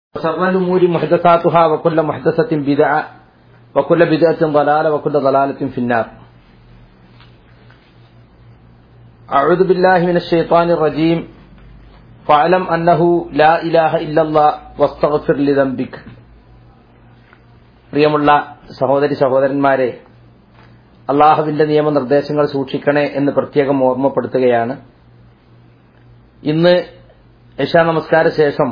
وشر الأمور محدثاتها وكل محدثة بدعة وكل بدعة ضلالة وكل ضلالة في النار أعوذ بالله من الشيطان الرجيم فاعلم أنه لا إله إلا الله واستغفر لذنبك പ്രിയമുള്ള സഹോദരി സഹോദരന്മാരെ അള്ളാഹുവിന്റെ നിയമനിർദ്ദേശങ്ങൾ സൂക്ഷിക്കണേ എന്ന് പ്രത്യേകം ഓർമ്മപ്പെടുത്തുകയാണ് ഇന്ന് യശാ നമസ്കാര ശേഷം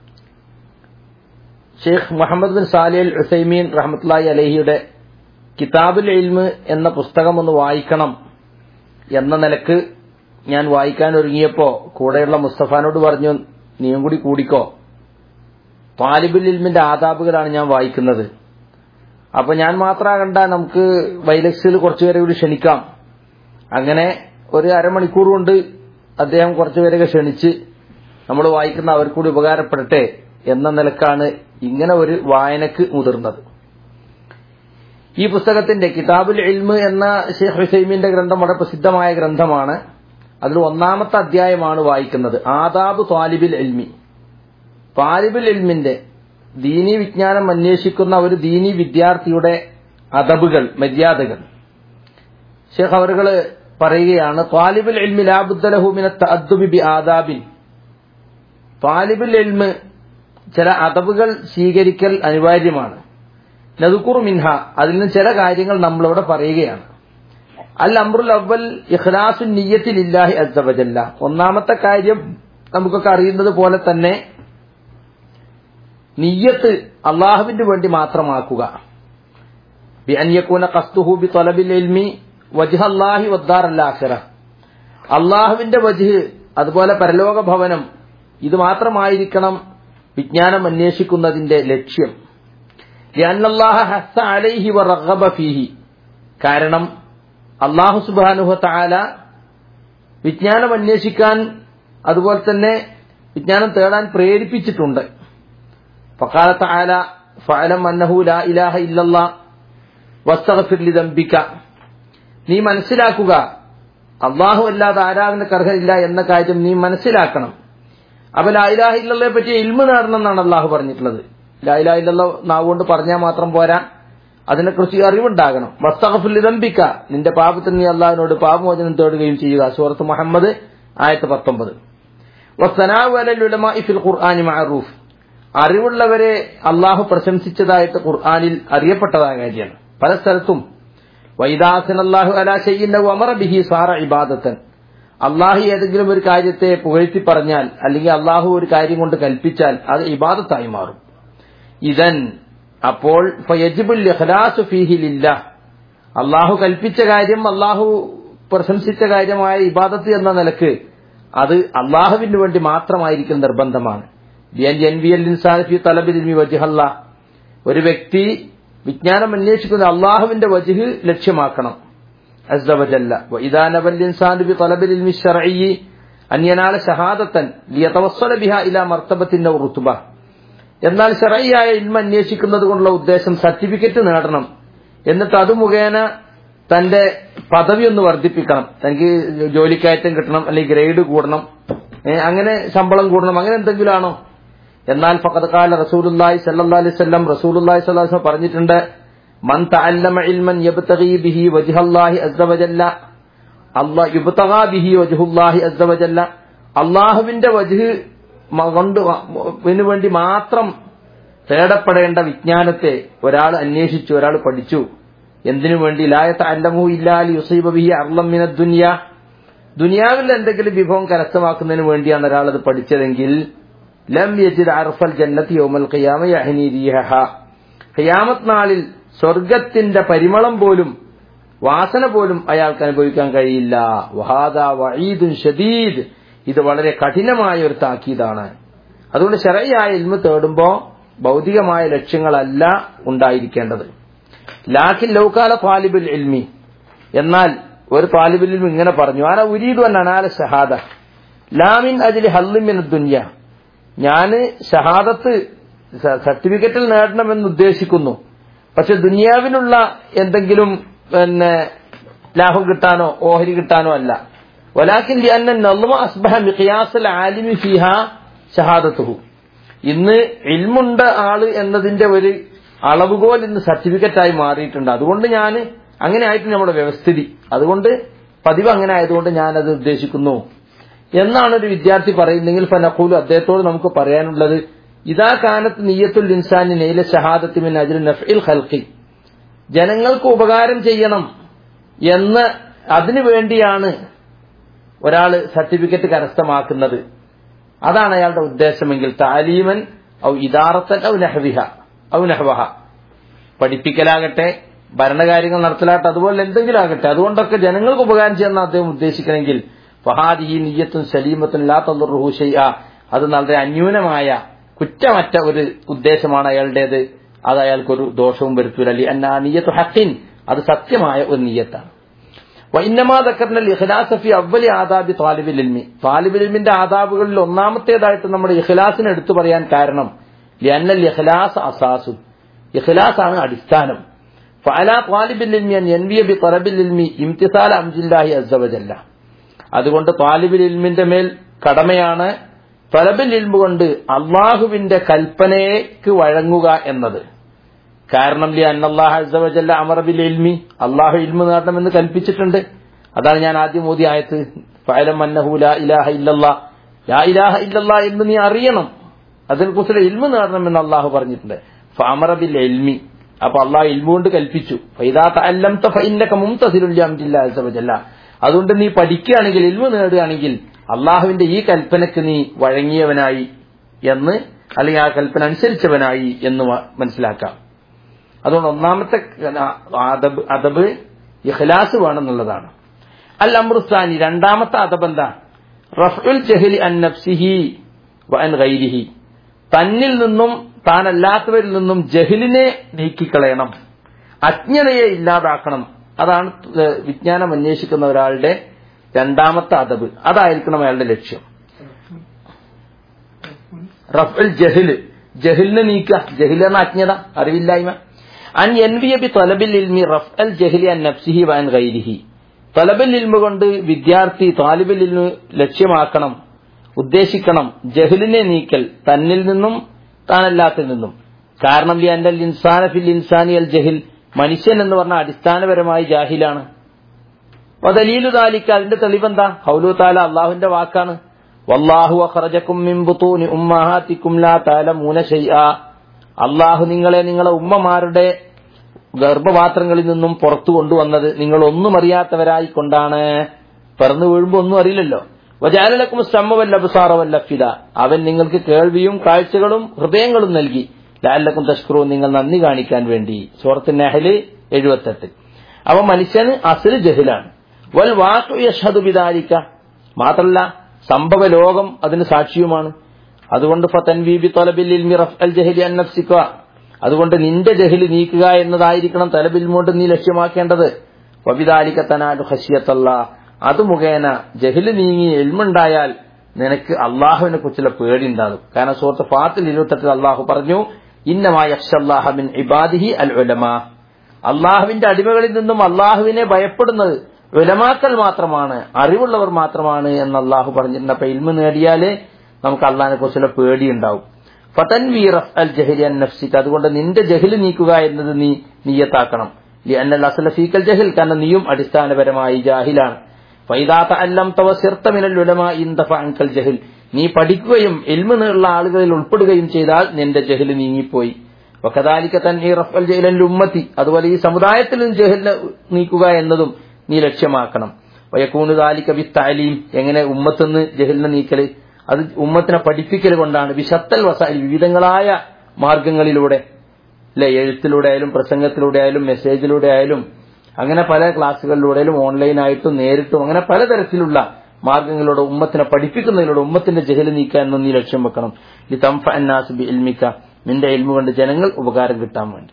ഷെയ്ഖ് മുഹമ്മദ് ബിൻ സാലിൽ ഉസൈമീൻ റഹമത്തുല്ലായി അലഹിയുടെ കിതാബുൽ ഇൽമ് എന്ന പുസ്തകം ഒന്ന് വായിക്കണം എന്ന നിലക്ക് ഞാൻ വായിക്കാൻ ഒരുങ്ങിയപ്പോ കൂടെയുള്ള മുസ്തഫാനോട് പറഞ്ഞു നീയും കൂടി കൂടിക്കോ താലിബുൽ ഇൽമിന്റെ ആദാബുകളാണ് ഞാൻ വായിക്കുന്നത് അപ്പൊ ഞാൻ മാത്രമാകണ്ട നമുക്ക് വൈലക്സിൽ കുറച്ചുപേരെ കൂടി ക്ഷണിക്കാം അങ്ങനെ ഒരു അരമണിക്കൂർ കൊണ്ട് അദ്ദേഹം കുറച്ചുപേരൊക്കെ ക്ഷണിച്ച് നമ്മൾ വായിക്കുന്ന അവർക്കൂടി ഉപകാരപ്പെടട്ടെ എന്ന നിലക്കാണ് ഇങ്ങനെ ഒരു വായനക്ക് മുതിർന്നത് ഈ പുസ്തകത്തിന്റെ കിതാബുൽ ഇൽമ് എന്ന ഷെയ്ഖ് ഹുസൈമിന്റെ ഗ്രന്ഥം വളരെ പ്രസിദ്ധമായ ഗ്രന്ഥമാണ് അതിൽ ഒന്നാമത്തെ അധ്യായമാണ് വായിക്കുന്നത് ആദാബ് താലിബിൽ ഇൽമി താലിബുൽ ഇൽമിന്റെ ദീനി വിജ്ഞാനം അന്വേഷിക്കുന്ന ഒരു ദീനി വിദ്യാർത്ഥിയുടെ അദബുകൾ മര്യാദകൾ ഷെയ്ഖ് അവറുകൾ പറയുകയാണ് താലിബുൽ ഇൽമി ലാബുദ്ദലഹുമിന തഅദ്ദുബി ബി ആദാബിൻ താലിബുൽ ഇൽമ് ചില അതവുകൾ സ്വീകരിക്കൽ അനിവാര്യമാണ് നദുക്കുറു മിൻഹ അതിൽ നിന്ന് ചില കാര്യങ്ങൾ നമ്മളിവിടെ പറയുകയാണ് അൽ അമ്രുൽ അവൽ ഇഖ്ലാസു നീയത്തിൽ ഇല്ലാഹി അസവജല്ല ഒന്നാമത്തെ കാര്യം നമുക്കൊക്കെ അറിയുന്നത് പോലെ തന്നെ നീയത്ത് അള്ളാഹുവിന് വേണ്ടി മാത്രമാക്കുക ബി അന്യക്കൂന കസ്തുഹു ബി തൊലബിൽ എൽമി വജ്ഹ അല്ലാഹി വദ്ദാർ അല്ലാഖിറ അള്ളാഹുവിന്റെ വജ്ഹ് അതുപോലെ പരലോക ഭവനം ഇത് മാത്രമായിരിക്കണം വിജ്ഞാനം അന്വേഷിക്കുന്നതിന്റെ ലക്ഷ്യം ഫീഹി കാരണം അള്ളാഹു സുബാനുഹ താല വിജ്ഞാനം അന്വേഷിക്കാൻ അതുപോലെ തന്നെ വിജ്ഞാനം തേടാൻ പ്രേരിപ്പിച്ചിട്ടുണ്ട് ഫക്കാലത്ത് ആല ഫഅലം അന്നഹു ലാ ഇലാഹ ഇല്ലല്ലാ വസ്തഗ്ഫിർ ദംബിക നീ മനസ്സിലാക്കുക അള്ളാഹു അല്ലാതെ ആരാധനക്കർഹരില്ല എന്ന കാര്യം നീ മനസ്സിലാക്കണം അപ്പൊ ലായിലാഹ ഇല്ലയെ പറ്റി ഇൽമ നേടണം എന്നാണ് അള്ളാഹു പറഞ്ഞിട്ടുള്ളത് ലായിലാഹ ഇല്ല നാവുകൊണ്ട് പറഞ്ഞാൽ മാത്രം പോരാ അതിനെക്കുറിച്ച് അറിവുണ്ടാകണം വസ്തഖഫുലിതംബിക്ക നിന്റെ പാപത്തിന് നീ അള്ളാഹിനോട് പാപമോചനം തേടുകയും ചെയ്യുക സൂറത്ത് മുഹമ്മദ് ആയത്ത് പത്തൊമ്പത് ഫിൽ ഖുർആാനി മഅറൂഫ് അറിവുള്ളവരെ അള്ളാഹു പ്രശംസിച്ചതായിട്ട് ഖുർആാനിൽ അറിയപ്പെട്ടതായ കാര്യമാണ് പല സ്ഥലത്തും വൈദാസൻ അള്ളാഹു അലാ ഷയ്യിന്നഹു അമറ ബിഹി സാറ ഇബാദത്തൻ അള്ളാഹു ഏതെങ്കിലും ഒരു കാര്യത്തെ പുകഴ്ത്തി പറഞ്ഞാൽ അല്ലെങ്കിൽ അള്ളാഹു ഒരു കാര്യം കൊണ്ട് കൽപ്പിച്ചാൽ അത് ഇബാദത്തായി മാറും ഇതൻ അപ്പോൾ അള്ളാഹു കൽപ്പിച്ച കാര്യം അള്ളാഹു പ്രശംസിച്ച കാര്യമായ ഇബാദത്ത് എന്ന നിലക്ക് അത് അള്ളാഹുവിന് വേണ്ടി മാത്രമായിരിക്കും നിർബന്ധമാണ് ഒരു വ്യക്തി വിജ്ഞാനം അന്വേഷിക്കുന്ന അള്ളാഹുവിന്റെ വജുഹ് ലക്ഷ്യമാക്കണം അസ്ദവജല്ല وإذا نبى الإنسان بطلب العلم الشرعي أن ينال شهادة ليتوصل بها إلى مرتبة أو رتبة എന്നാൽ ഷറയ്യായ ഇൽമ അന്വേഷിക്കുന്നത് കൊണ്ടുള്ള ഉദ്ദേശം സർട്ടിഫിക്കറ്റ് നേടണം എന്നിട്ട് അത് മുഖേന തന്റെ പദവി ഒന്ന് വർദ്ധിപ്പിക്കണം തനിക്ക് ജോലിക്കയറ്റം കിട്ടണം അല്ലെങ്കിൽ ഗ്രേഡ് കൂടണം അങ്ങനെ ശമ്പളം കൂടണം അങ്ങനെ എന്തെങ്കിലും ആണോ എന്നാൽ ഫക്കത്കാല റസൂലുല്ലായി സല്ലാ അലൈവല്ലം റസൂലുല്ലായി സ്വലാസ്ലം പറഞ്ഞിട്ടുണ്ട് മൻ തഅല്ലമ ഇൽമൻ യബ്തഗി ബിഹി വജ്ഹല്ലാഹി അസ്സ വജല്ല അല്ലാഹ് യുബ്തഗാ ബിഹി വജ്ഹുല്ലാഹി അസ്സ വജല്ല അല്ലാഹുവിന്റെ വജ്ഹ് കൊണ്ട് വേണ്ടി മാത്രം തേടപ്പെടേണ്ട വിജ്ഞാനത്തെ ഒരാൾ അന്വേഷിച്ചു ഒരാൾ പഠിച്ചു എന്തിനു വേണ്ടി ലായത്ത് അല്ലമു ഇല്ലാലി യുസൈബ ബിഹി അർലം മിന ദുനിയ ദുനിയാവിൽ എന്തെങ്കിലും വിഭവം കരസ്ഥമാക്കുന്നതിന് വേണ്ടിയാണ് ഒരാൾ അത് പഠിച്ചതെങ്കിൽ ലം യജിദ് അർഫൽ ജന്നത്തി യൗമൽ ഖിയാമ യഹ്നി റീഹഹ ഖിയാമത്ത് നാളിൽ സ്വർഗത്തിന്റെ പരിമളം പോലും വാസന പോലും അയാൾക്ക് അനുഭവിക്കാൻ കഴിയില്ല വഹാദ വഈദുൻ ഷദീദ് ഇത് വളരെ കഠിനമായ ഒരു താക്കീതാണ് അതുകൊണ്ട് ശരയായ ഇൽമ തേടുമ്പോ ഭൗതികമായ ലക്ഷ്യങ്ങളല്ല ഉണ്ടായിരിക്കേണ്ടത് ലാക്കിൻ ലൗകാല താലിബുൽ ഇൽമി എന്നാൽ ഒരു താലിബുൽ ഇൽമി ഇങ്ങനെ പറഞ്ഞു ആന ഉരീദു അനാല ഷഹാദ ലാമിൻ അജിലി ഹല്ലിമിൻ ദുന്യ ഞാന് ഷഹാദത്ത് സർട്ടിഫിക്കറ്റിൽ നേടണമെന്ന് ഉദ്ദേശിക്കുന്നു പക്ഷെ ദുനിയാവിനുള്ള എന്തെങ്കിലും പിന്നെ ലാഭം കിട്ടാനോ ഓഹരി കിട്ടാനോ അല്ല വലാക്കിൻ അസ്ബഹ മിഖിയാസൽ ആലിമി ഫിഹ ഷഹാദത്തുഹു ഇന്ന് ഇൽമുണ്ട ആള് എന്നതിന്റെ ഒരു അളവുകോൽ ഇന്ന് സർട്ടിഫിക്കറ്റായി മാറിയിട്ടുണ്ട് അതുകൊണ്ട് ഞാൻ അങ്ങനെ ആയിട്ട് നമ്മുടെ വ്യവസ്ഥിതി അതുകൊണ്ട് പതിവ് അങ്ങനെ ആയതുകൊണ്ട് ഞാനത് ഉദ്ദേശിക്കുന്നു എന്നാണ് ഒരു വിദ്യാർത്ഥി പറയുന്നെങ്കിൽ ഫനഖൂലു അദ്ദേഹത്തോട് നമുക്ക് പറയാനുള്ളത് ഇതാ കാലത്ത് നീയത്തുൽ ഇൻസാനി നെയ്ല ഷഹാദത്തിമിൻ അജിൽ നഫ്ഇൽ ഖൽഖി ജനങ്ങൾക്ക് ഉപകാരം ചെയ്യണം എന്ന് അതിനു വേണ്ടിയാണ് ഒരാൾ സർട്ടിഫിക്കറ്റ് കരസ്ഥമാക്കുന്നത് അതാണ് അയാളുടെ ഉദ്ദേശമെങ്കിൽ താലീമൻ ഔ ഇദാറത്തൻ ഔ നഹവിഹ ഔ നഹവഹ പഠിപ്പിക്കലാകട്ടെ ഭരണകാര്യങ്ങൾ നടത്തലാകട്ടെ അതുപോലെ എന്തെങ്കിലും ആകട്ടെ അതുകൊണ്ടൊക്കെ ജനങ്ങൾക്ക് ഉപകാരം ചെയ്യുന്ന അദ്ദേഹം ഉദ്ദേശിക്കണമെങ്കിൽ ഫഹാദി നീയത്തും സലീമത്തും ലാ തന്നുറുഹു ഷെയ്യ അത് വളരെ അന്യൂനമായ കുറ്റമറ്റ ഒരു ഉദ്ദേശമാണ് അയാളുടേത് അത് അയാൾക്കൊരു ദോഷവും വരുത്തൂല അല്ലെ അന്ന നീയത്തു ഹക്കിൻ അത് സത്യമായ ഒരു നീയത്താണ് വൈന്നമാ ദക്കറിന്റെ ഇഖ്ലാസഫി അവലി ആദാബി താലിബിൽ ഇൽമി താലിബിൽ ഇൽമിന്റെ ആദാബുകളിൽ ഒന്നാമത്തേതായിട്ട് നമ്മുടെ ഇഖ്ലാസിനെ എടുത്തു പറയാൻ കാരണം ലിയന്നൽ ഇഖ്ലാസ് അസാസു ഇഖ്ലാസ് ആണ് അടിസ്ഥാനം ഫഅല താലിബിൽ ഇൽമി അൻ യൻവിയ ബി തലബിൽ ഇൽമി ഇംതിസാല അംജില്ലാഹി അസ്സവജല്ല അതുകൊണ്ട് താലിബിൽ ഇൽമിന്റെ മേൽ കടമയാണ് തലബിൽ ഇൽമു കൊണ്ട് അള്ളാഹുവിന്റെ കൽപ്പനയ്ക്ക് വഴങ്ങുക എന്നത് കാരണം ലി അന്നല്ലാഹ അസ്സവജല്ല അമറബിൽ ഇൽമി അള്ളാഹു ഇൽമു നേടണമെന്ന് കൽപ്പിച്ചിട്ടുണ്ട് അതാണ് ഞാൻ ആദ്യം ഓതി ആയത്ത് ഫഅലം അന്നഹു ലാ ഇലാഹ ഇല്ലല്ലാ ലാ ഇലാഹ ഇല്ലല്ലാ എന്ന് നീ അറിയണം അതിനെക്കുറിച്ചുള്ള ഇൽമു നേടണമെന്ന് അള്ളാഹു പറഞ്ഞിട്ടുണ്ട് ഫഅമറബിൽ ഇൽമി അപ്പൊ അള്ളാഹു ഇൽമു കൊണ്ട് കൽപ്പിച്ചു ഫൈദാ തഅല്ലംത ഫഇന്നക മുംതസിലുൽ ലിഅംരില്ലാഹി അസ്സവജല്ല അതുകൊണ്ട് നീ പഠിക്കുകയാണെങ്കിൽ ഇൽമു നേടുകയാണെങ്കിൽ അള്ളാഹുവിന്റെ ഈ കൽപ്പനയ്ക്ക് നീ വഴങ്ങിയവനായി എന്ന് അല്ലെങ്കിൽ ആ കൽപ്പന അനുസരിച്ചവനായി എന്ന് മനസ്സിലാക്കാം അതുകൊണ്ട് ഒന്നാമത്തെ അദബ് അദബ് ഇഖ്ലാസ് വേണമെന്നുള്ളതാണ് അൽ അമ്രുസ്ഥാനി രണ്ടാമത്തെ അദബ് എന്താ റഫുൽ ജഹലി അൻ നഫ്സിഹി വൻ ഗൈരിഹി തന്നിൽ നിന്നും താനല്ലാത്തവരിൽ നിന്നും ജഹിലിനെ നീക്കിക്കളയണം അജ്ഞതയെ ഇല്ലാതാക്കണം അതാണ് വിജ്ഞാനം അന്വേഷിക്കുന്ന ഒരാളുടെ രണ്ടാമത്തെ അദബ് അതായിരിക്കണം അയാളുടെ ലക്ഷ്യം റഫുൽ ജഹില് ജഹിലിനെ നീക്കുക ജഹിൽ എന്ന അജ്ഞത അറിവില്ലായ്മ അൻ എൻവിയ ബി തൊലബിൽ ഇൽമി റഫ് അൽ ജഹലി അൻ നഫ്സിഹി വാൻ ഗൈരിഹി തൊലബിൽ ഇൽമ കൊണ്ട് വിദ്യാർത്ഥി താലിബിൽ ഇൽമു ലക്ഷ്യമാക്കണം ഉദ്ദേശിക്കണം ജഹലിനെ നീക്കൽ തന്നിൽ നിന്നും താനല്ലാത്തിൽ നിന്നും കാരണം ലി അൻഡൽ ഇൻസാന ഫിൽ ഇൻസാനി അൽ ജഹിൽ മനുഷ്യൻ എന്ന് പറഞ്ഞ അടിസ്ഥാനപരമായി ജാഹിലാണ് വദലീലു താലിക്ക് അതിന്റെ തെളിവെന്താ ഹൗലു താല അള്ളാഹുവിന്റെ വാക്കാണ് വല്ലാഹു അഖറജക്കും മിൻ ബുതൂനി ഉമ്മഹാത്തിക്കും ലാ തഅലമൂന ഷൈആ അള്ളാഹു നിങ്ങളെ നിങ്ങളെ ഉമ്മമാരുടെ ഗർഭപാത്രങ്ങളിൽ നിന്നും പുറത്തു കൊണ്ടുവന്നത് നിങ്ങൾ ഒന്നും അറിയാത്തവരായി കൊണ്ടാണ് പിറന്നു വീഴുമ്പോ ഒന്നും അറിയില്ലല്ലോ വജാലലക്കും സ്തംഭവല്ല അബുസാറവല്ല ഫിദ അവൻ നിങ്ങൾക്ക് കേൾവിയും കാഴ്ചകളും ഹൃദയങ്ങളും നൽകി ലാലക്കും തഷ്കറു നിങ്ങൾ നന്ദി കാണിക്കാൻ വേണ്ടി സൂറത്ത് നെഹല് എഴുപത്തെട്ട് അവ മനുഷ്യന് അസല് ജഹിലാണ് വൽ വാക്കു യഷദു ബിദാലിക്ക മാത്രല്ല സംഭവ ലോകം അതിന് സാക്ഷിയുമാണ് അതുകൊണ്ട് ഫതൻവീബി തൊലബിൽ ഇൽമി റഫ് അൽ ജഹലി അൻ നഫ്സിക്ക അതുകൊണ്ട് നിന്റെ ജഹലി നീക്കുക എന്നതായിരിക്കണം തലബിൽ കൊണ്ട് നീ ലക്ഷ്യമാക്കേണ്ടത് വബിദാലിക്ക തനാലു ഹഷിയത്തല്ല അത് മുഖേന ജഹല് നീങ്ങി എൽമുണ്ടായാൽ നിനക്ക് അള്ളാഹുവിനെ കുറിച്ചുള്ള പേടി ഉണ്ടാകും കാരണം സുഹൃത്ത് ഫാത്തിൽ ഇരുപത്തെട്ടിൽ അള്ളാഹു പറഞ്ഞു ഇന്നമായ മിൻ ഇബാദിഹി അൽ ഉലമാ അള്ളാഹുവിന്റെ അടിമകളിൽ നിന്നും അള്ളാഹുവിനെ ഭയപ്പെടുന്നത് ഉലമാക്കൾ മാത്രമാണ് അറിവുള്ളവർ മാത്രമാണ് എന്ന് അള്ളാഹു പറഞ്ഞിട്ടുണ്ട് അപ്പൊ ഇൽമ നേടിയാലേ നമുക്ക് അള്ളാഹിനെ കുറിച്ചുള്ള പേടി ഉണ്ടാവും ഫതൻ വി റഫ് അൽ ജഹലി അൻ നഫ്സിക്ക് അതുകൊണ്ട് നിന്റെ ജഹല് നീക്കുക എന്നത് നീ നീയത്താക്കണം അന്നൽ അസല ഫീക്കൽ ജഹൽ കാരണം നീയും അടിസ്ഥാനപരമായി ജാഹിലാണ് ഫൈദാത്ത അല്ലം തവ സിർത്തമിനൽ ഉലമ ഇന്തഫ അൻകൽ ജഹിൽ നീ പഠിക്കുകയും എൽമ നീളുള്ള ആളുകളിൽ ഉൾപ്പെടുകയും ചെയ്താൽ നിന്റെ ജഹല് നീങ്ങിപ്പോയി വക്കതാലിക്ക തന്നെ റഫൽ ജഹലൽ ഉമ്മത്തി അതുപോലെ ഈ സമുദായത്തിൽ നിന്ന് ജഹലിനെ നീക്കുക എന്നതും നീ ലക്ഷ്യമാക്കണം വയക്കൂണ് താലിക്ക ബി താലീം എങ്ങനെ ഉമ്മത്തുനിന്ന് ജഹലിനെ നീക്കല് അത് ഉമ്മത്തിനെ പഠിപ്പിക്കൽ കൊണ്ടാണ് വിശത്തൽ വസാൽ വിവിധങ്ങളായ മാർഗങ്ങളിലൂടെ അല്ലെ എഴുത്തിലൂടെ ആയാലും പ്രസംഗത്തിലൂടെ ആയാലും മെസ്സേജിലൂടെ ആയാലും അങ്ങനെ പല ക്ലാസ്സുകളിലൂടെയും ഓൺലൈനായിട്ടും നേരിട്ടും അങ്ങനെ പലതരത്തിലുള്ള മാർഗങ്ങളിലൂടെ ഉമ്മത്തിനെ പഠിപ്പിക്കുന്നതിലൂടെ ഉമ്മത്തിന്റെ ജഹല് നീക്കാൻ എന്ന് നീ ലക്ഷ്യം വെക്കണം ഈ തംഫ അന്നാസ് ബി ഇൽമിക്ക നിന്റെ ഇൽമു കൊണ്ട് ജനങ്ങൾ ഉപകാരം കിട്ടാൻ വേണ്ടി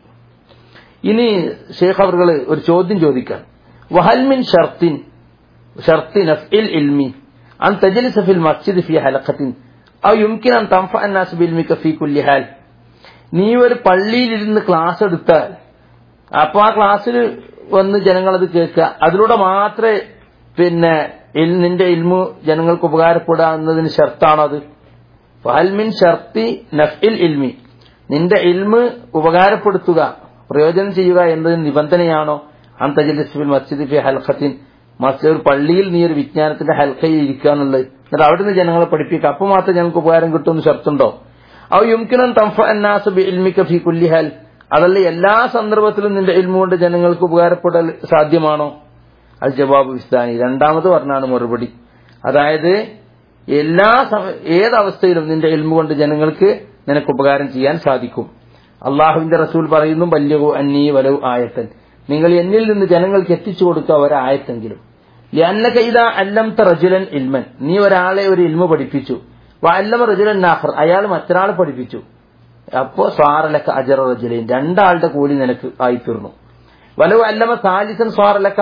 ഇനി ഷേഖ് അവർകൾ ഒരു ചോദ്യം ചോദിക്കാൻ വഹൽമിൻ ഷർത്തിൻ ഷർത്തിൻ അഫ്ഇൽ ഇൽമി അൻ തജലിസ ഫിൽ മസ്ജിദ് ഫി ഹലഖത്തിൻ ഔ യുംകിൻ അൻ തംഫ അന്നാസ് ബി ഇൽമിക ഫി കുല്ലി ഹാൽ നീ ഒരു പള്ളിയിലിരുന്ന് ക്ലാസ് എടുത്താൽ അപ്പൊ ആ ക്ലാസ്സിൽ വന്ന് ജനങ്ങളത് കേൾക്കുക അതിലൂടെ മാത്രമേ പിന്നെ നിന്റെ ഇൽമു ജനങ്ങൾക്ക് ഉപകാരപ്പെടാവുന്നതിന് ഷർത്താണോ അത് ഫഹൽമിൻ ഷർത്തി നഫ്ഇൽ ഇൽമി നിന്റെ ഇൽമ് ഉപകാരപ്പെടുത്തുക പ്രയോജനം ചെയ്യുക എന്നത് നിബന്ധനയാണോ അന്തജലിസ്ഫിൽ മസ്ജിദ് ഫി ഹൽഖത്തിൻ മസ്ജിദ് പള്ളിയിൽ നീ ഒരു വിജ്ഞാനത്തിന്റെ ഹൽക്കയിൽ ഇരിക്കുക എന്നുള്ളത് എന്നിട്ട് അവിടുന്ന് ജനങ്ങളെ പഠിപ്പിക്കുക അപ്പൊ മാത്രം ഞങ്ങൾക്ക് ഉപകാരം കിട്ടുമെന്ന് ഷർത്തുണ്ടോ ഔ യുംകിനൻ തംഫ അന്നാസ് ബി ഇൽമിക ഫി കുല്ലി ഹൽ അതല്ല എല്ലാ സന്ദർഭത്തിലും നിന്റെ ഇൽമ കൊണ്ട് ജനങ്ങൾക്ക് ഉപകാരപ്പെടൽ സാധ്യമാണോ അത് ജവാബ് വിസ്താനി രണ്ടാമത് പറഞ്ഞാണ് മറുപടി അതായത് എല്ലാ സമ- ഏതവസ്ഥയിലും നിന്റെ ഇൽമ കൊണ്ട് ജനങ്ങൾക്ക് നിനക്ക് ഉപകാരം ചെയ്യാൻ സാധിക്കും അള്ളാഹുവിന്റെ റസൂൽ പറയുന്നു വല്യവു അന്നീ വലവ് ആയത്തൻ നിങ്ങൾ എന്നിൽ നിന്ന് ജനങ്ങൾക്ക് എത്തിച്ചു കൊടുത്ത ഒരായത്തെങ്കിലും എന്നക ഇതാ അല്ലംത റജുലൻ ഇൽമൻ നീ ഒരാളെ ഒരു ഇൽമ പഠിപ്പിച്ചു അല്ലമ റജുലൻ നാഫർ അയാൾ മറ്റൊരാളെ പഠിപ്പിച്ചു അപ്പോ സ്വാറലക്ക അജറ റജുലൈൻ രണ്ടാളുടെ കൂലി നിനക്ക് ആയിത്തീർന്നു വലവ് അല്ലമ സാലിസൻ സ്വാറലക്ക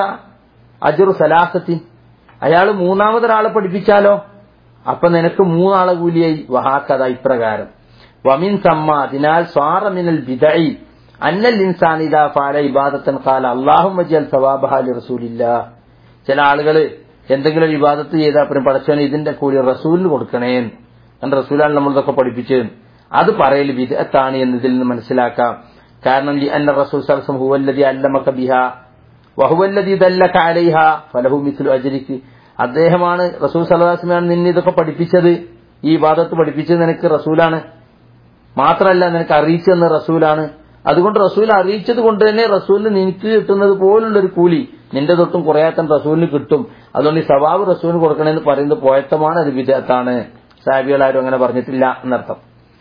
അജറു സലാസത്തിൻ അയാൾ മൂന്നാമതൊരാളെ പഠിപ്പിച്ചാലോ അപ്പൊ നിനക്ക് മൂന്നാളെ കൂലിയായി വഹാക്കഥ ഇപ്രകാരം വമിൻ സമ്മ അതിനാൽ സ്വാറമിനൽ ബിദൈ അന്നൽ ഇൻസാനിദ ഫാല ഇബാദത്തൻ കാല അള്ളാഹു മജിയൽ സവാബഹാലി റസൂലില്ല ചില ആളുകള് എന്തെങ്കിലും ഒരു ഇബാദത്ത് ചെയ്താൽ പിന്നെ പടച്ചവന് ഇതിന്റെ കൂലി റസൂലിന് കൊടുക്കണേ എന്ന് റസൂലാണ് നമ്മളിതൊക്കെ പഠിപ്പിച്ചത് അത് പറയൽ വിദഗ്ധാണ് എന്ന് ഇതിൽ നിന്ന് മനസ്സിലാക്കാം കാരണം ലി അന്ന റസൂൽ സൽസം ഹുവല്ലതി അല്ലമക ബിഹ വഹുവല്ലതി ദല്ലക അലൈഹ ഫലഹു മിസ്ലു അജ്രിക്ക് അദ്ദേഹമാണ് റസൂൽ സലഹാസ്മയാണ് നിന്നെ ഇതൊക്കെ പഠിപ്പിച്ചത് ഈ ഇബാദത്ത് പഠിപ്പിച്ചത് നിനക്ക് റസൂലാണ് മാത്രമല്ല നിനക്ക് അറിയിച്ചെന്ന് റസൂലാണ് അതുകൊണ്ട് റസൂൽ അറിയിച്ചത് കൊണ്ട് തന്നെ റസൂലിന് നിനക്ക് കിട്ടുന്നത് പോലുള്ള ഒരു കൂലി നിന്റെ തൊട്ടും കുറയാത്തൻ റസൂലിന് കിട്ടും അതുകൊണ്ട് ഈ സവാബ് റസൂലിന് കൊടുക്കണമെന്ന് പറയുന്നത് പോയത്തമാണ് അത് വിദഗ്ധാണ് സാഹിബികളാരും അങ്ങനെ പറഞ്ഞിട്ടില്ല എന്നർത്ഥം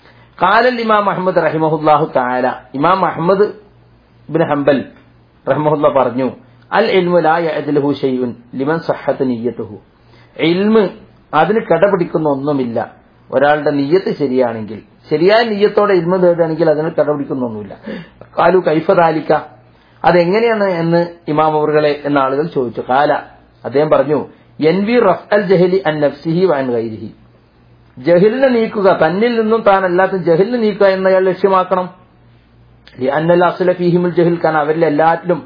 കാലൽ ഇമാം അഹമ്മദ് റഹിമഹുല്ലാഹു താല ഇമാം അഹമ്മദ് ബിൻ ഹംബൽ റഹ്മുല്ല പറഞ്ഞു അൽ ഇൽമു ലാ യഅദലുഹു ഷൈഉൻ ലിമൻ സഹഹത നിയ്യതുഹു ഇൽമ് അതിന് കടപിടിക്കുന്ന ഒന്നുമില്ല ഒരാളുടെ നിയ്യത്ത് ശരിയാണെങ്കിൽ ശരിയായ നിയ്യത്തോടെ ഇൽമ നേടുകയാണെങ്കിൽ അതിന് കടപിടിക്കുന്ന ഒന്നുമില്ല കാലു കൈഫദാലിക്ക അതെങ്ങനെയാണ് എന്ന് ഇമാം അവറുകളെ എന്ന ആളുകൾ ചോദിച്ചു കാല അദ്ദേഹം പറഞ്ഞു എൻ വി റഫ് അൽ ജഹലി അൻ നഫ്സിഹി വൻ ഗൈരിഹി ജഹിലിനെ നീക്കുക തന്നിൽ നിന്നും താൻ അല്ലാത്ത ജഹിലിനെ നീക്കുക എന്നയാൾ ലക്ഷ്യമാക്കണം അന്നൽ അസുല ഫീഹിമുൽ ജഹിൽ കാരണം അവരിൽ എല്ലാറ്റിലും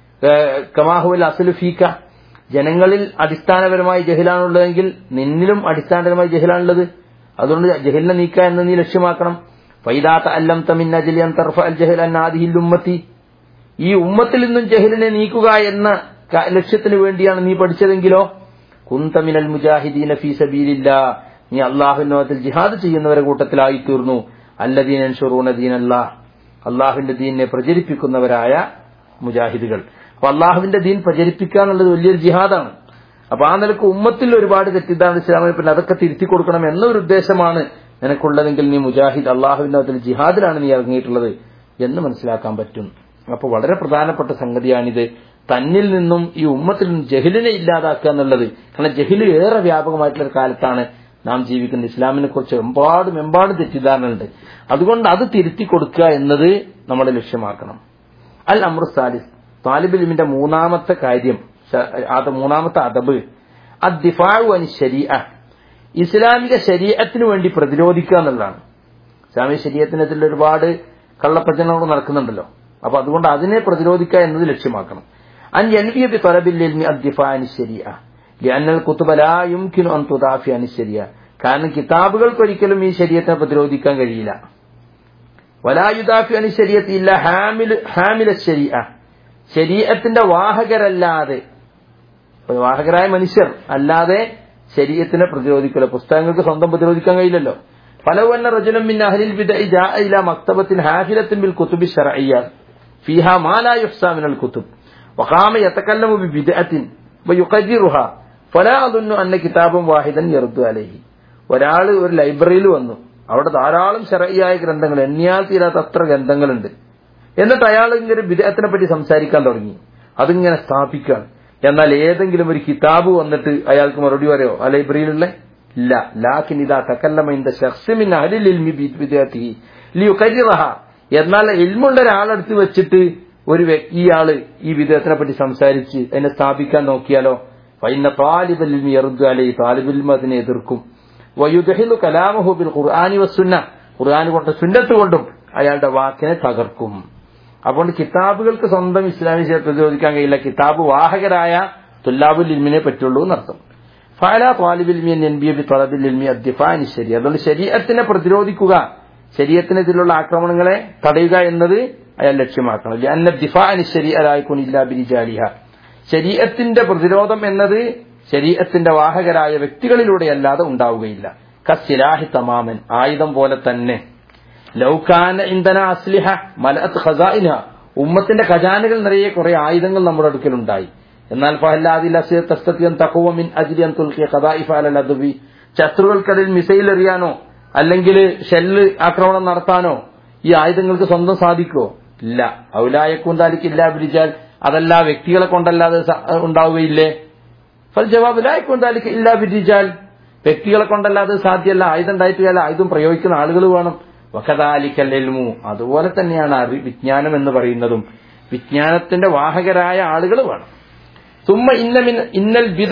കമാഹുൽ അസുലു ഫീക്ക ജനങ്ങളിൽ അടിസ്ഥാനപരമായി ജഹിലാണുള്ളതെങ്കിൽ നിന്നിലും അടിസ്ഥാനപരമായി ജഹിലാണുള്ളത് അതുകൊണ്ട് ജഹിലിനെ നീക്കുക എന്ന് നീ ലക്ഷ്യമാക്കണം ഫൈദാത്ത അല്ലം തമിൻ അജലി അൻ തർഫ അൽ ജഹൽ അന്നാദിഹിൽ ഉമ്മത്തി ഈ ഉമ്മത്തിൽ നിന്നും ജഹിലിനെ നീക്കുക എന്ന ക- ലക്ഷ്യത്തിന് വേണ്ടിയാണ് നീ പഠിച്ചതെങ്കിലോ കുന്തമിനൽ മുജാഹിദീന ഫീ സബീലില്ല നീ അള്ളാഹുവിനോത്തിൽ ജിഹാദ് ചെയ്യുന്നവരെ കൂട്ടത്തിലായി തീർന്നു അല്ലദീൻ അൻഷുറൂന ദീനല്ലാ അള്ളാഹുവിന്റെ ദീനിനെ പ്രചരിപ്പിക്കുന്നവരായ മുജാഹിദുകൾ അപ്പൊ അള്ളാഹുവിന്റെ ദീൻ പ്രചരിപ്പിക്കുക എന്നുള്ളത് വലിയൊരു ജിഹാദാണ് അപ്പൊ ആ നിലക്ക് ഉമ്മത്തിൽ ഒരുപാട് തെറ്റിദ്ധാരണ ഇസ്ലാമിനെ പിന്നെ അതൊക്കെ തിരുത്തി കൊടുക്കണം എന്നൊരു ഉദ്ദേശമാണ് നിനക്കുള്ളതെങ്കിൽ നീ മുജാഹിദ് അള്ളാഹുവിന്റെ അതിൽ ജിഹാദിലാണ് നീ ഇറങ്ങിയിട്ടുള്ളത് എന്ന് മനസ്സിലാക്കാൻ പറ്റും അപ്പൊ വളരെ പ്രധാനപ്പെട്ട സംഗതിയാണിത് തന്നിൽ നിന്നും ഈ ഉമ്മത്തിൽ നിന്നും ജഹിലിനെ ഇല്ലാതാക്കുക എന്നുള്ളത് കാരണം ജഹില് ഏറെ വ്യാപകമായിട്ടുള്ള ഒരു കാലത്താണ് നാം ജീവിക്കുന്നത് ഇസ്ലാമിനെ കുറിച്ച് എമ്പാടും എമ്പാടും തെറ്റിദ്ധാരണയുണ്ട് അതുകൊണ്ട് അത് തിരുത്തി കൊടുക്കുക എന്നത് നമ്മുടെ ലക്ഷ്യമാക്കണം അൽ അമർ സാലിസ് താലിബിലിമിന്റെ മൂന്നാമത്തെ കാര്യം ശ- അത് മൂന്നാമത്തെ അദബ് അദ്ദിഫാഴു അനി ശരീഅ ഇസ്ലാമിക ശരീഅത്തിന് വേണ്ടി പ്രതിരോധിക്കുക എന്നുള്ളതാണ് ഇസ്ലാമിക ശരീരത്തിനെതിരെ ഒരുപാട് കള്ളപ്രചരണങ്ങൾ നടക്കുന്നുണ്ടല്ലോ അപ്പൊ അതുകൊണ്ട് അതിനെ പ്രതിരോധിക്കുക എന്നത് ലക്ഷ്യമാക്കണം അൻ എൽവിയബി തൊലബില്ലിൽമി അദ്ദിഫാ അനി ശരീഅ ലിഅന്നൽ കുത്തുബ ലാ യുംകിനു അൻ തുദാഫി അനി ശരിയ കാരണം കിതാബുകൾക്ക് ഒരിക്കലും ഈ ശരീരത്തിനെ പ്രതിരോധിക്കാൻ കഴിയില്ല വലാ യുദാഫി അനി ശരീഅത്ത് ഇല്ല ഹാമിൽ ഹാമില ശരീഅ ശരീഅത്തിന്റെ വാഹകരല്ലാതെ ഇപ്പൊ വാഹകരായ മനുഷ്യർ അല്ലാതെ ശരീരത്തിനെ പ്രതിരോധിക്കില്ല പുസ്തകങ്ങൾക്ക് സ്വന്തം പ്രതിരോധിക്കാൻ കഴിയില്ലല്ലോ ഫലവന്ന റജുലം മിൻ അഹ്ലിൽ ബിദ്അ ജാഅ ഇലാ മക്തബത്തിൻ ഹാഫിലത്തിൻ ബിൽ കുതുബി ശർഇയ്യ ഫീഹാ മാ ലാ യുഹ്സാ മിനൽ കുതുബ് وقام يتكلم ببدعة ويقدرها فلا أظن أن كتابا واحدا يرد عليه ഒരാൾ ഒരു ലൈബ്രറിയിൽ വന്നു അവിടെ ധാരാളം ശരയായ ഗ്രന്ഥങ്ങൾ എണ്ണിയാൽ തീരാത്ത അത്ര ഗ്രന്ഥങ്ങളുണ്ട് എന്നിട്ട് അയാൾ ഇങ്ങനെ വിദേഹത്തിനെ പറ്റി സംസാരിക്കാൻ തുടങ്ങി അതിങ്ങനെ സ്ഥാപിക്കുകയാണ് എന്നാൽ ഏതെങ്കിലും ഒരു കിതാബ് വന്നിട്ട് അയാൾക്ക് മറുപടി പറയോ ആ ലൈബ്രറിയിലുള്ള ഇല്ല ലാക്കിൻ ഇതാ തക്കല്ലമിന്റെ ഷഖ്സിമിൻ അഹലിൽ ഇൽമി വിദ്യാർത്ഥി ലിയുകരിറഹ എന്നാൽ ഇൽമുള്ള ഒരാളെടുത്ത് വെച്ചിട്ട് ഒരു വ്യക്തി ഇയാള് ഈ വിദേഹത്തിനെ പറ്റി സംസാരിച്ച് അതിനെ സ്ഥാപിക്കാൻ നോക്കിയാലോ ഫൈന താലിബിൽ എറുദ്ദാലെ താലിബിൽമ അതിനെ എതിർക്കും വയുദഹിലു കലാമഹു ബിൽ ഖുർആാനി വസുന്ന ഖുർആാനി കൊണ്ട് സുന്നത്ത് കൊണ്ടും അയാളുടെ വാക്കിനെ തകർക്കും അതുകൊണ്ട് കിതാബുകൾക്ക് സ്വന്തം ഇസ്ലാമിക പ്രതിരോധിക്കാൻ കഴിയില്ല കിതാബ് വാഹകരായ തുല്ലാബുൽ ഇൽമിനെ പറ്റുള്ളൂ എന്നർത്ഥം ഫാല ത്വാലിബിൽമി എൻബിയ ബി തൊലബിൽമി അദ്ദിഫാനി ശരി അതുകൊണ്ട് ശരീരത്തിനെ പ്രതിരോധിക്കുക ശരീരത്തിനെതിലുള്ള ആക്രമണങ്ങളെ തടയുക എന്നത് അയാൾ ലക്ഷ്യമാക്കണം അന്ന ദിഫാനി ശരി അലായിക്കുനില്ല ബിരിജാലിഹ ശരീരത്തിന്റെ പ്രതിരോധം എന്നത് ശരീരത്തിന്റെ വാഹകരായ വ്യക്തികളിലൂടെയല്ലാതെ ഉണ്ടാവുകയില്ല കസിലാഹി തമാമൻ ആയുധം പോലെ തന്നെ ലൗകാന ഇന്ധന അസ്ലിഹ മലഅത്ത് ഖസാഇന ഉമ്മത്തിന്റെ ഖജാനകൾ നിറയെ കുറെ ആയുധങ്ങൾ നമ്മുടെ അടുക്കലുണ്ടായി എന്നാൽ ഫഹല്ലാദിൽ അസിർ തസ്തത്തിയൻ തഖവ മിൻ അജ്ലി അൻ തുൽഖിയ ഖദാഇഫ അലൽ അദ്വി ശത്രുക്കൾക്കതിൽ മിസൈൽ എറിയാനോ അല്ലെങ്കിൽ ഷെല്ല് ആക്രമണം നടത്താനോ ഈ ആയുധങ്ങൾക്ക് സ്വന്തം സാധിക്കോ ഇല്ല ഔലായക്കൂന്താലിക്കില്ല ബിരിച്ചാൽ അതല്ല വ്യക്തികളെ കൊണ്ടല്ലാതെ സ- ഉണ്ടാവുകയില്ലേ ഫൽ ജവാബ് ലായക്കൂന്താലിക്ക് ഇല്ല ബിരിച്ചാൽ വ്യക്തികളെ കൊണ്ടല്ലാതെ സാധ്യമല്ല ആയുധം ഉണ്ടായിട്ടില്ല ആയുധം പ്രയോഗിക്കുന്ന ആളുകൾ വേണം വഖദാലിക്കൽ ഇൽമു അതുപോലെ തന്നെയാണ് അറി വിജ്ഞാനം എന്ന് പറയുന്നതും വിജ്ഞാനത്തിന്റെ വാഹകരായ ആളുകൾ വേണം തുമ്മ ഇന്ന മിൻ- ഇന്നൽ ബിദ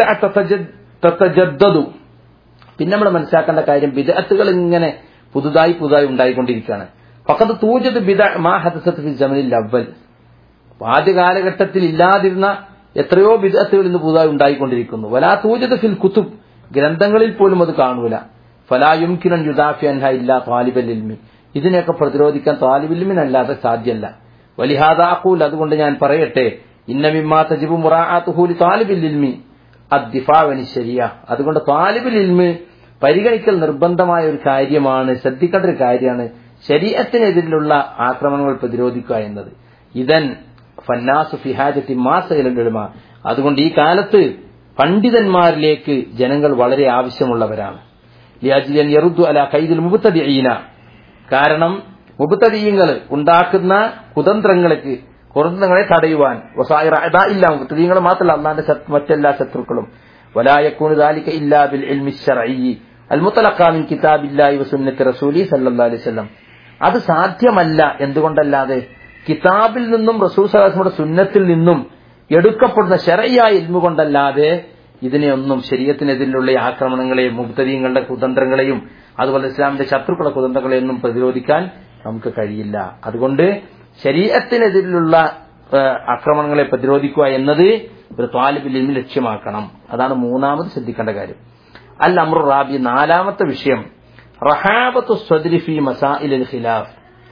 തത്തജദ്ദതു പിന്നെ നമ്മൾ മനസ്സിലാക്കേണ്ട കാര്യം ബിദഅത്തുകൾ ഇങ്ങനെ പുതുതായി പുതുതായി ഉണ്ടായിക്കൊണ്ടിരിക്കുകയാണ് ഫഖദ് തൂജത് ബിദ മാ ഹദസത്ത് ഫി ജമനിൽ അവൽ ആദ്യ കാലഘട്ടത്തിൽ ഇല്ലാതിരുന്ന എത്രയോ ബിദഅത്തുകൾ ഇന്ന് പുതുതായി ഉണ്ടായിക്കൊണ്ടിരിക്കുന്നു വലാ തൂജത് ഫിൽ കുത്തുബ് ഗ്രന്ഥങ്ങളിൽ പോലും അത് കാണൂല ഫലായുംകിരൻ യുദാഫി അൻഹ ഇല്ലാ താലിബൽ ഇൽമി ഇതിനെയൊക്കെ പ്രതിരോധിക്കാൻ താലിബിൽമിനല്ലാതെ സാധ്യല്ല വലിഹാദാഖൂൽ അതുകൊണ്ട് ഞാൻ പറയട്ടെ ഇന്നമിമ്മാ തജിബു മുറാഅത്തുഹൂലി താലിബിൽ ഇൽമി അദ്ദിഫാവനി ശരിയ അതുകൊണ്ട് താലിബിൽ ഇൽമ് പരിഗണിക്കൽ നിർബന്ധമായ ഒരു കാര്യമാണ് ശ്രദ്ധിക്കേണ്ട ഒരു കാര്യമാണ് ശരീരത്തിനെതിരിലുള്ള ആക്രമണങ്ങൾ പ്രതിരോധിക്കുക എന്നത് ഇതൻ ഫന്നാസു ഫിഹാജത്തി മാസയിലുമ അതുകൊണ്ട് ഈ കാലത്ത് പണ്ഡിതന്മാരിലേക്ക് ജനങ്ങൾ വളരെ ആവശ്യമുള്ളവരാണ് ലിയാജിയൻ യറുദ്ദു അല കൈദിൽ മുബത്തദിഈന കാരണം മുബത്തദീയങ്ങൾ ഉണ്ടാക്കുന്ന കുതന്ത്രങ്ങൾക്ക് കുതന്ത്രങ്ങളെ തടയുവാൻ വസായിറ അദാ ഇല്ല മുബത്തദീയങ്ങൾ മാത്രമല്ല അള്ളാന്റെ ശത്രു- മറ്റെല്ലാ ശത്രുക്കളും വലായക്കൂന് ദാലിക ഇല്ലാ ബിൽ ഇൽമി ശർഈ അൽ മുത്തലഖാ മിൻ കിതാബില്ലാഹി വസുന്നത്തി റസൂലി സല്ലല്ലാഹു അലൈഹി വസല്ലം അത് സാധ്യമല്ല എന്തുകൊണ്ടല്ലാതെ കിതാബിൽ നിന്നും റസൂൽ സലാസ്മയുടെ സുന്നത്തിൽ നിന്നും എടുക്കപ്പെടുന്ന ശരയായ ഇൽമു കൊണ്ടല്ലാതെ ഇതിനെയൊന്നും ശരീരത്തിനെതിരെയുള്ള ഈ ആക്രമണങ്ങളെയും മുബ്തദീങ്ങളുടെ കുതന്ത്രങ്ങളെയും അതുപോലെ ഇസ്ലാമിന്റെ ശത്രുക്കളുടെ കുതന്ത്രങ്ങളെയൊന്നും പ്രതിരോധിക്കാൻ നമുക്ക് കഴിയില്ല അതുകൊണ്ട് ശരീരത്തിനെതിരിലുള്ള ഏഹ്, ആക്രമണങ്ങളെ പ്രതിരോധിക്കുക എന്നത് ഒരു താലിബിൽ ഇൽമി ലക്ഷ്യമാക്കണം അതാണ് മൂന്നാമത് ശ്രദ്ധിക്കേണ്ട കാര്യം അൽ അമ്രു റാബി നാലാമത്തെ വിഷയം റഹാബത്തു സ്വദ്രി ഫി മസാഇൽ ഖിലാഫ്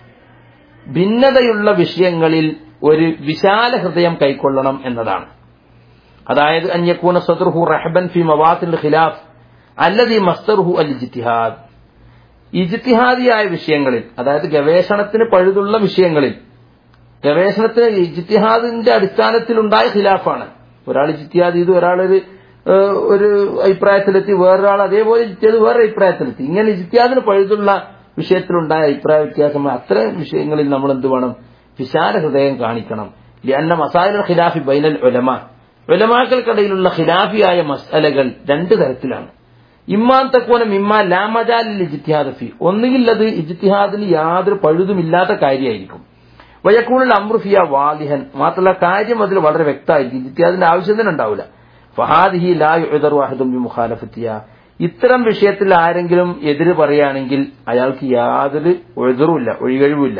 ഭിന്നതയുള്ള വിഷയങ്ങളിൽ ഒരു വിശാല ഹൃദയം കൈക്കൊള്ളണം എന്നതാണ് അതായത് അന്യക്കൂന സദർഹു റഹബൻ ഫി മവാത്തിൽ ഖിലാഫ് അല്ലതി മസ്തർഹു അൽ ഇജ്തിഹാദ് ഇജ്തിഹാദിയായ വിഷയങ്ങളിൽ അതായത് ഗവേഷണത്തിന് പഴുതുള്ള വിഷയങ്ങളിൽ ഗവേഷണത്തിന് ഇജ്തിഹാദിന്റെ അടിസ്ഥാനത്തിലുണ്ടായ ഖിലാഫാണ് ഒരാൾ ഇജ്തിഹാദ് ചെയ്തു ഒരാളൊരു ഏഹ്, ഒരു അഭിപ്രായത്തിലെത്തി വേറൊരാൾ അതേപോലെ ഇജ്തിഹാദ് വേറെ അഭിപ്രായത്തിലെത്തി ഇങ്ങനെ ഇജ്തിഹാദിന് പഴുതുള്ള വിഷയത്തിലുണ്ടായ അഭിപ്രായ വ്യത്യാസം അത്തരം വിഷയങ്ങളിൽ നമ്മൾ എന്ത് വേണം വിശാല ഹൃദയം കാണിക്കണം ലിഅന്ന മസാല ഖിലാഫി ബൈനൽ ഉലമ ഉലമാക്കൾക്കിടയിലുള്ള ഖിലാഫിയായ മസലകൾ രണ്ട് തരത്തിലാണ് ഇമ്മാൻ തക്കോനം ഇമ്മാ ലാമജാലിൽ ഇജ്തിഹാദ് ഫി ഒന്നുകിൽ അത് ഇജ്തിഹാദിന് യാതൊരു പഴുതുമില്ലാത്ത കാര്യമായിരിക്കും വയക്കൂണിൽ അമ്രുഫിയ വാലിഹൻ മാത്രമല്ല കാര്യം അതിൽ വളരെ വ്യക്തമായിരിക്കും ഇജ്തിഹാദിന്റെ ആവശ്യം തന്നെ ഉണ്ടാവില്ല ഫഹാദിഹി ലാ യുദർ വാഹിദും ബി മുഖാലഫത്തിയ ഇത്തരം വിഷയത്തിൽ ആരെങ്കിലും എതിര് പറയുകയാണെങ്കിൽ അയാൾക്ക് യാതൊരു ഒഴുതറുമില്ല ഒഴികഴിവുമില്ല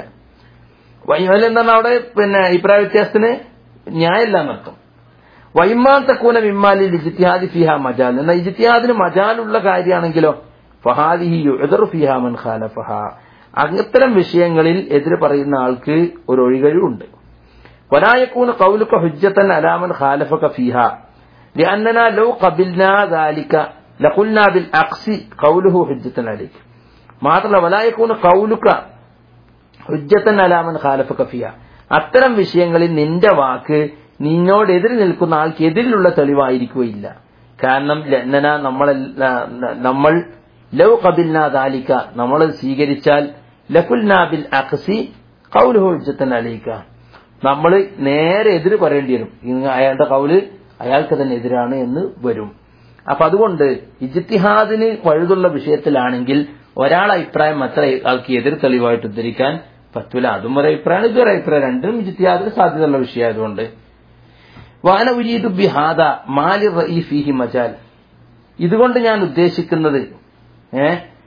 വൈമൽ എന്താണ് അവിടെ പിന്നെ അഭിപ്രായ വ്യത്യാസത്തിന് ന്യായമില്ല എന്നർത്ഥം വൈമാൻ തക്കൂന വിമ്മാലിൽ ഇജ്തിഹാദി ഫിഹ മജാൽ എന്നാൽ ഇജ്തിഹാദിന് മജാലുള്ള കാര്യമാണെങ്കിലോ ഫഹാദിഹി യുദർ ഫിഹ മൻ ഖാലഫഹ അത്തരം വിഷയങ്ങളിൽ എതിര് പറയുന്ന ആൾക്ക് ഒരു ഒഴികഴിവുണ്ട് വലായക്കൂന കൗലുക ഹുജ്ജത്തൻ അലാമൻ ഖാലഫക ഫിഹ لأننا لو قبلنا ذلك لقلنا بالعكس قوله حجة عليك മാത്രമല്ല വലായക്കൂന കൗലുക ഹുജ്ജത്തൻ അലാമൻ ഖാലഫക ഫിഹ അത്തരം വിഷയങ്ങളിൽ നിന്റെ വാക്ക് നിന്നോട് എതിര് നിൽക്കുന്ന ആൾക്ക് എതിരിലുള്ള തെളിവായിരിക്കുകയില്ല കാരണം ലന്നന നമ്മൾ നമ്മൾ ലവ് കബിൽന ദാലിക നമ്മൾ സ്വീകരിച്ചാൽ ലഫുൽനാ ബിൽ അഖ്സി കൗലുഹു ഹുജ്ജത്തൻ അലൈക നമ്മൾ നേരെ എതിര് പറയേണ്ടി വരും ഇന്ന് അയാളുടെ കൗല് അയാൾക്ക് തന്നെ എതിരാണ് എന്ന് വരും അപ്പൊ അതുകൊണ്ട് ഇജ്തിഹാദിന് പഴുതുള്ള വിഷയത്തിലാണെങ്കിൽ ഒരാൾ അഭിപ്രായം മറ്റൊരു ആൾക്ക് എതിർ തെളിവായിട്ട് ഉദ്ധരിക്കാൻ പറ്റൂല അതും ഒരു അഭിപ്രായമാണ് ഇതൊരു അഭിപ്രായം രണ്ടും ഇജ്തിഹാദിന് സാധ്യതയുള്ള വിഷയമായതുകൊണ്ട് വാന ഉരീദു ബിഹാദ മാലി റഈഫിഹി മജാൽ ഇതുകൊണ്ട് ഞാൻ ഉദ്ദേശിക്കുന്നത് ഏ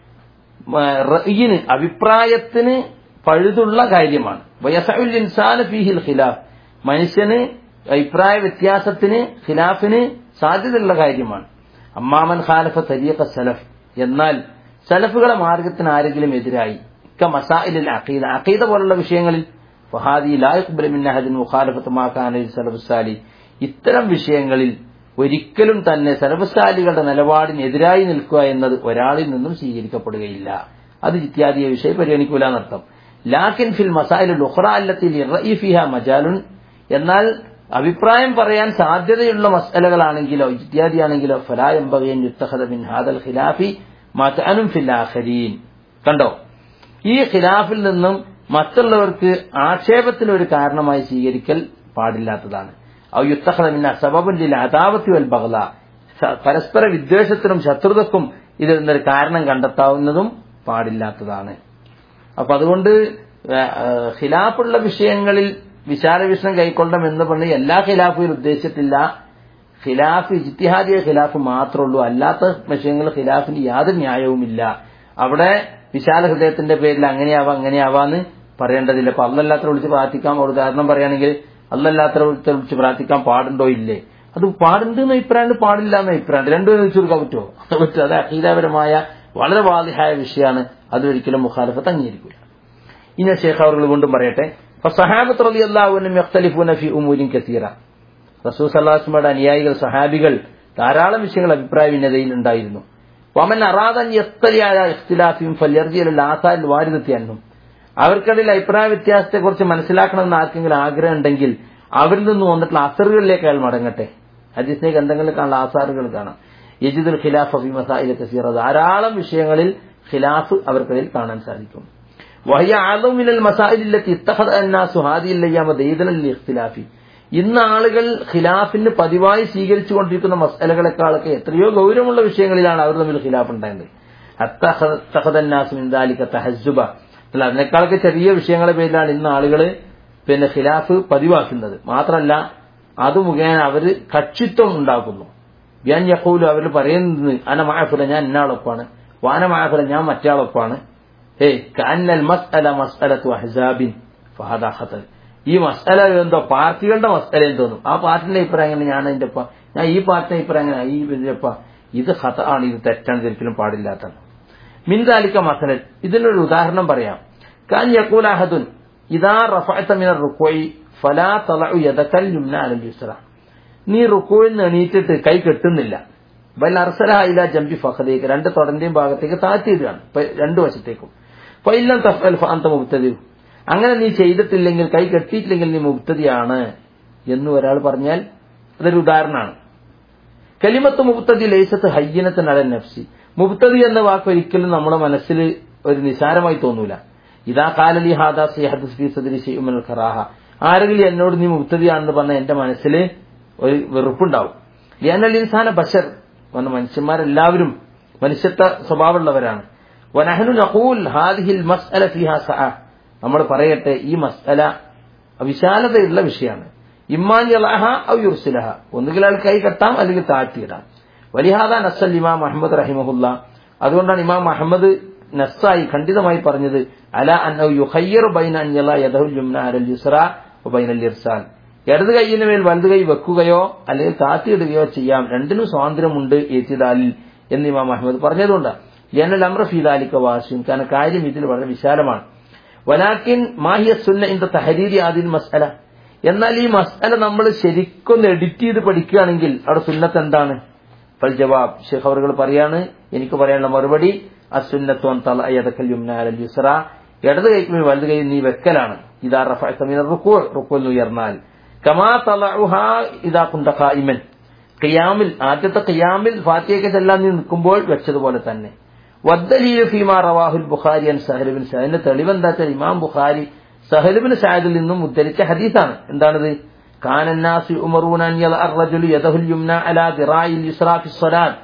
റഈന് അഭിപ്രായത്തിന് പഴുതുള്ള കാര്യമാണ് വയസഉൽ ഇൻസാന ഫീഹിൽ ഖിലാഫ് മനുഷ്യന് അഭിപ്രായ വ്യത്യാസത്തിന് ഖിലാഫിന് സാധ്യതയുള്ള കാര്യമാണ് അമ്മാമൻ ഖാലഫ തരീഖ സലഫ് എന്നാൽ സലഫുകളെ മാർഗത്തിന് ആരെങ്കിലും എതിരായി ഇക്ക മസായിലിൽ അഖീദ അഖീദ പോലുള്ള വിഷയങ്ങളിൽ ഫഹാദി ലായുഖ്ബൽ മിൻ അഹദിൻ മുഖാലഫത്ത് മാ കാന സലഫുസാലി ഇത്തരം വിഷയങ്ങളിൽ ഒരിക്കലും തന്നെ സലഫുസാലികളുടെ നിലപാടിനെതിരായി നിൽക്കുക എന്നത് ഒരാളിൽ നിന്നും സ്വീകരിക്കപ്പെടുകയില്ല അത് ഇത്യാദിയ വിഷയം പരിഗണിക്കൂല എന്നർത്ഥം ലാക്കിൻ ഫിൽ മസായിലുൽ ഉഖ്റ അല്ലത്തിൽ ഫിഹ മജാലുൻ എന്നാൽ അഭിപ്രായം പറയാൻ സാധ്യതയുള്ള മസലകളാണെങ്കിലോ ഇത്യാദിയാണെങ്കിലോ ഫലായംബകയൻ യുത്തഹദ മിൻ ഹാദൽ ഖിലാഫി മതഅനും ഫിൽ ആഖരീൻ കണ്ടോ ഈ ഖിലാഫിൽ നിന്നും മറ്റുള്ളവർക്ക് ആക്ഷേപത്തിന് ഒരു കാരണമായി സ്വീകരിക്കൽ പാടില്ലാത്തതാണ് ഔ യുത്തഹദ മിൻ സബബുൻ ലിൽ അദാവത്തി വൽ ബഗ്ല പരസ്പര വിദ്വേഷത്തിനും ശത്രുതക്കും ഇതിൽ നിന്നൊരു കാരണം കണ്ടെത്താവുന്നതും പാടില്ലാത്തതാണ് അപ്പൊ അതുകൊണ്ട് ഖിലാഫുള്ള വിഷയങ്ങളിൽ വിശാല വിഷയം കൈക്കൊള്ളണം എന്ന് പറഞ്ഞ് എല്ലാ ഖിലാഫും ഉദ്ദേശിച്ചിട്ടില്ല ഖിലാഫ് ഇജ്തിഹാദിയ ഖിലാഫ് മാത്രമേ ഉള്ളൂ അല്ലാത്ത വിഷയങ്ങൾ ഖിലാഫിന് യാതൊരു ന്യായവുമില്ല അവിടെ വിശാല ഹൃദയത്തിന്റെ പേരിൽ അങ്ങനെയാവാം അങ്ങനെയാവാന്ന് പറയേണ്ടതില്ല അപ്പൊ അല്ലല്ലാത്ത വിളിച്ച് പ്രാർത്ഥിക്കാം ഒരു ഉദാഹരണം പറയുകയാണെങ്കിൽ അല്ലല്ലാത്ത വിളിച്ച് പ്രാർത്ഥിക്കാൻ പാടുണ്ടോ ഇല്ലേ അത് പാടുണ്ട് എന്ന അഭിപ്രായം പാടില്ല എന്ന അഭിപ്രായം രണ്ടും വെച്ചു കൊടുക്കാൻ പറ്റുമോ പറ്റും അത് അഖീദാപരമായ വളരെ വാദിഹായ വിഷയമാണ് അതൊരിക്കലും മുഖാലഫത്ത് അംഗീകരിക്കില്ല ഇനി ശേഖ അവർ വീണ്ടും പറയട്ടെ സഹാബത്ത് റലി അള്ളാഹുനും യഖ്തലിഫൂന ഫി ഉമൂരിൻ കസീറ റസൂൽ സല്ലാസ്മയുടെ അനുയായികൾ സഹാബികൾ ധാരാളം വിഷയങ്ങൾ അഭിപ്രായ ഭിന്നതയിൽ ഉണ്ടായിരുന്നു വമൻ അറാദൻ യസ്തലിയായ ഇഖ്തിലാഫിയും ഫല്യർജിയൽ ആസാരിൽ വാരിതെത്തിയാനും അവർക്കിടയിൽ അഭിപ്രായ വ്യത്യാസത്തെക്കുറിച്ച് മനസ്സിലാക്കണമെന്ന് ആർക്കെങ്കിലും ആഗ്രഹം ഉണ്ടെങ്കിൽ അവരിൽ നിന്ന് വന്നിട്ടുള്ള അസറുകളിലേക്ക് അയാൾ മടങ്ങട്ടെ ഹദീസിനെ ഗ്രന്ഥങ്ങളിൽ കാണുന്ന ആസാറുകൾ കാണാം യജിദുൽ ഖിലാഫ് അബി മസായില കസീറ ധാരാളം വിഷയങ്ങളിൽ ഖിലാഫ് അവർക്കിടയിൽ കാണാൻ സാധിക്കും വഹിയ ആദമിനൽ മസായിലില്ലത്തി ഇത്തഹദ അന്നാസു ഹാദിയിൽ അയ്യാമ ദൈദനൽ ഇഖ്തിലാഫി ഇന്ന് ആളുകൾ ഖിലാഫിന് പതിവായി സ്വീകരിച്ചുകൊണ്ടിരിക്കുന്ന മസലകളെക്കാളൊക്കെ എത്രയോ ഗൗരവമുള്ള വിഷയങ്ങളിലാണ് അവർ തമ്മിൽ ഖിലാഫ് ഉണ്ടായത് തഹസുബ അല്ല അതിനേക്കാളൊക്കെ ചെറിയ വിഷയങ്ങളെ പേരിലാണ് ഇന്ന് ആളുകൾ പിന്നെ ഖിലാഫ് പതിവാക്കുന്നത് മാത്രമല്ല അത് മുഖേന അവര് കക്ഷിത്വം ഉണ്ടാക്കുന്നു ഞാൻ യഹൂലു അവർ പറയുന്നത് അന മാഫുല ഞാൻ ഇന്നാളൊപ്പാണ് വാന മാഫുല ഞാൻ മറ്റാളൊപ്പാണ് ഏ കാന്നൽ മസ്അല മസ്അലത്തു അഹ്സാബിൻ ഫഹദ ഖതൽ ഈ മസ്അല എന്തോ പാർട്ടികളുടെ മസ്അല എന്ന് തോന്നും ആ പാർട്ടിന്റെ അഭിപ്രായം എങ്ങനെ ഞാൻ എന്റെ അപ്പ ഞാൻ ഈ പാർട്ടിയുടെ അഭിപ്രായം എങ്ങനെ ഈ ഇതിന്റെ ഇത് ഹത ആണ് ഇത് തെറ്റാണ് ഇത് ഒരിക്കലും പാടില്ലാത്തത് മിൻതാലിക്ക മസലൻ ഇതിനൊരു ഉദാഹരണം പറയാം കാൻ യക്കൂൽ അഹദുൻ ഇതാ റഫഅത മിന റുക്കോയി ഫലാ തലഉ യദകൽ യുംന അലൽ യുസ്ര നീ റുക്കോയിൽ നിന്ന് എണീറ്റിട്ട് കൈ കെട്ടുന്നില്ല ബൽ അർസലഹ ഇല ജംബി ഫഖദേക്ക് രണ്ട് തുടന്റെയും ഭാഗത്തേക്ക് താഴ്ത്തിയിടുകയാണ് രണ്ടു വശത്തേക്കും ഫൈലം തഫൽ ഫഅന്ത മുബ്തദി അങ്ങനെ നീ ചെയ്തിട്ടില്ലെങ്കിൽ കൈ കെട്ടിയിട്ടില്ലെങ്കിൽ നീ മുബ്തദിയാണ് എന്ന് ഒരാൾ പറഞ്ഞാൽ അതൊരു ഉദാഹരണമാണ് കലിമത്ത് മുബ്തദി ലൈസത്ത് ഹയ്യനത്ത് നല നഫ്സി മുബ്തദി എന്ന വാക്ക് ഒരിക്കലും നമ്മുടെ മനസ്സിൽ ഒരു നിസാരമായി തോന്നൂല ഇതാ കാലലി ഹാദാ സിഹദ് സദരി ഷെയ്മൽ ഖറാഹ ആരെങ്കിലും എന്നോട് നീ മുബ്തദിയാണെന്ന് പറഞ്ഞ എന്റെ മനസ്സിൽ ഒരു വെറുപ്പുണ്ടാവും ലിയാനൽ ഇൻസാന ബഷർ വന്ന മനുഷ്യന്മാരെല്ലാവരും മനുഷ്യത്വ സ്വഭാവമുള്ളവരാണ് വനഹനു നഖൂൽ ഹാദിഹിൽ മസ്അല ഫിഹാ സഅ നമ്മൾ പറയട്ടെ ഈ മസ്അല വിശാലതയുള്ള വിഷയമാണ് ഇമ്മാൻ യലഹ ഔ യുർസിലഹ ഒന്നുകിൽ അയാൾ കൈ കെട്ടാം അല്ലെങ്കിൽ താഴ്ത്തിയിടാം വലിഹാദ നസ്സൽ ഇമാം അഹമ്മദ് റഹിമഹുല്ല അതുകൊണ്ടാണ് ഇമാം അഹമ്മദ് നസ്സായി ഖണ്ഡിതമായി പറഞ്ഞത് അല അന്നൗ യുഖയ്യറു ബൈന അൻ യല യദഹുൽ യുംന അലൽ യുസ്ര വബൈനൽ ഇർസാൽ ഇടത് കൈയിന് മേൽ വലത് കൈ വെക്കുകയോ അല്ലെങ്കിൽ താത്തിയിടുകയോ ചെയ്യാം രണ്ടിനും സ്വാതന്ത്ര്യമുണ്ട് ഏത്തിദാലിൽ എന്ന് ഇമാം അഹമ്മദ് പറഞ്ഞതുകൊണ്ട് ലിയനൽ അമ്ര ഫീദാലിക്ക വാസിയും കാരണം കാര്യം ഇതിൽ വളരെ വിശാലമാണ് വലാക്കിൻ മാഹിയ സുന്ന ഇന്റെ തഹരീരി ആദിൽ മസ്അല എന്നാൽ ഈ മസ്അല നമ്മൾ ശരിക്കൊന്ന് എഡിറ്റ് ചെയ്ത് പഠിക്കുകയാണെങ്കിൽ അവിടെ സുന്നത്ത് എന്താണ് ഫൽ ജവാബ് ഷെയ്ഖ് അവറുകൾ പറയാണ് എനിക്ക് പറയാനുള്ള മറുപടി അസുന്നത്വം തലയതക്കൽ യുംനാലൽ യുസ്ര ഇടത് കൈക്ക് വലത് കൈ നീ വെക്കലാണ് ഇതാ റഫീന റുക്കോൾ റുക്കോൽ ഉയർന്നാൽ കമാ തലഹ ഇതാ കുന്ത ഖായിമൻ ഖിയാമിൽ ആദ്യത്തെ ഖിയാമിൽ ഫാത്തിയൊക്കെ ചെല്ലാൻ നീ നിൽക്കുമ്പോൾ വെച്ചതുപോലെ തന്നെ വദ്ദലീൽ ഫീമാ റവാഹുൽ ബുഖാരി അൻ സഹലുബിൻ സഹലിന്റെ തെളിവെന്താ വെച്ചാൽ ഇമാം ബുഖാരി സഹലുബിൻ സാദിൽ നിന്നും ഉദ്ധരിച്ച ഹദീസാണ് എന്താണിത് കാനന്നാസി ഉമറൂനൻ അർറജുലു യദഹുൽ യുംന അലാ ദിറായിൽ യുസ്റാ ഫി സ്വലാത്ത്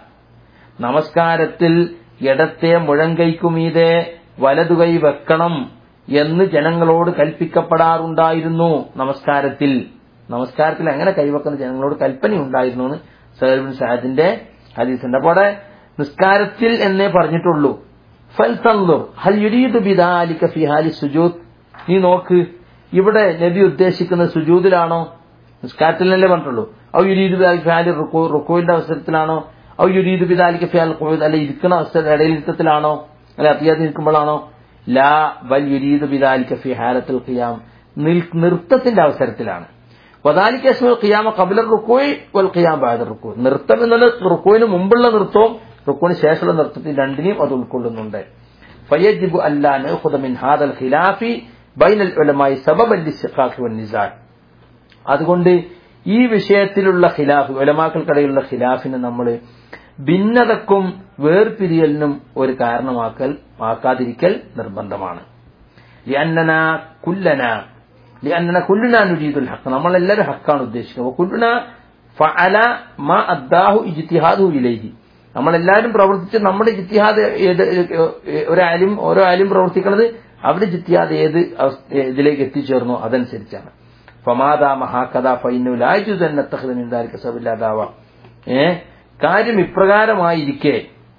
നമസ്കാരത്തിൽ ഇടത്തെ മുഴങ്കൈക്കുമീതെ വലതുകൈ വെക്കണം എന്ന് ജനങ്ങളോട് കൽപ്പിക്കപ്പെടാറുണ്ടായിരുന്നു നമസ്കാരത്തിൽ നമസ്കാരത്തിൽ എങ്ങനെ കൈവെക്കുന്ന ജനങ്ങളോട് കൽപ്പനയുണ്ടായിരുന്നു എന്ന് സഹൽബിൻ സാദിന്റെ ഹദീസുണ്ട് അപ്പോൾ നിസ്കാരത്തിൽ എന്നേ പറഞ്ഞിട്ടുള്ളൂ ഫൽ തന്ദുർ ഹൽ യുരീദു ബിദാലിക ഫി ഹാലി സുജൂദ് നീ നോക്ക് ഇവിടെ നബി ഉദ്ദേശിക്കുന്നത് സുജൂദിലാണോ നിസ്കാരത്തിൽ നിന്നല്ലേ പറഞ്ഞിട്ടുള്ളൂ ഔ യുരീദു ബിദാലിക ഫി ഹാലി റുക്കൂ റുക്കൂവിന്റെ അവസരത്തിലാണോ ഔ യുരീദ് ബിദാലിക ഫി അൽ ഖുഊദ് അല്ല ഇരിക്കുന്ന അവസ്ഥ ഇടയിലിരുത്തത്തിലാണോ അല്ല അത്തിയാത്തി നിൽക്കുമ്പോഴാണോ ലാ ബൽ യുരീദ് ബിദാലിക ഫി ഹാലത്തുൽ ഖിയാം നിൽ- നൃത്തത്തിന്റെ അവസരത്തിലാണ് വദാലിക അസ്മുൽ ഖിയാമ ഖബ്ല റുക്കോയ് വൽ ഖിയാം ബഅദ റുക്കൂ നൃത്തം എന്നുള്ളത് റുക്കോയിന് മുമ്പുള്ള നൃത്തവും റുക്കോയിന് ശേഷമുള്ള നൃത്തത്തിൽ രണ്ടിനെയും അത് ഉൾക്കൊള്ളുന്നുണ്ട് فيجب ألا نأخذ من هذا الخلاف بين العلماء سببا للشقاق والنزاع അതുകൊണ്ട് ഈ വിഷയത്തിലുള്ള ഖിലാഫ് ഉലമാക്കൾക്കിടയിലുള്ള ഖിലാഫിനെ നമ്മൾ ഭിന്നതക്കും വേർപിരിയലിനും ഒരു കാരണമാക്കൽ ആക്കാതിരിക്കൽ നിർബന്ധമാണ് ലിഅന്നന കുല്ലന ലിഅന്നന കുല്ലുന നുരീദുൽ ഹഖ് നമ്മളെല്ലാവരും ഹക്കാണ് ഉദ്ദേശിക്കുന്നത് കുല്ലുന ഫഅല മാ അദ്ദാഹു ഇജ്തിഹാദു ഇലൈഹി നമ്മളെല്ലാവരും പ്രവർത്തിച്ച് നമ്മുടെ ജിത്തിഹാദ് ഏത് ഒരു ആലും ഓരോ ആലും പ്രവർത്തിക്കുന്നത് അവരുടെ ജിത്തിഹാദ് ഏത് അവസ്ഥ- ഇതിലേക്ക് എത്തിച്ചേർന്നോ അതനുസരിച്ചാണ് ഫമാദ മഹാകഥ ഫൈനു ലാജു തന്നെ തഹ്ദിനിന്ദാരിക സബില്ലാതാവ ഏ കാര്യം ഇപ്രകാരമായിരിക്കെ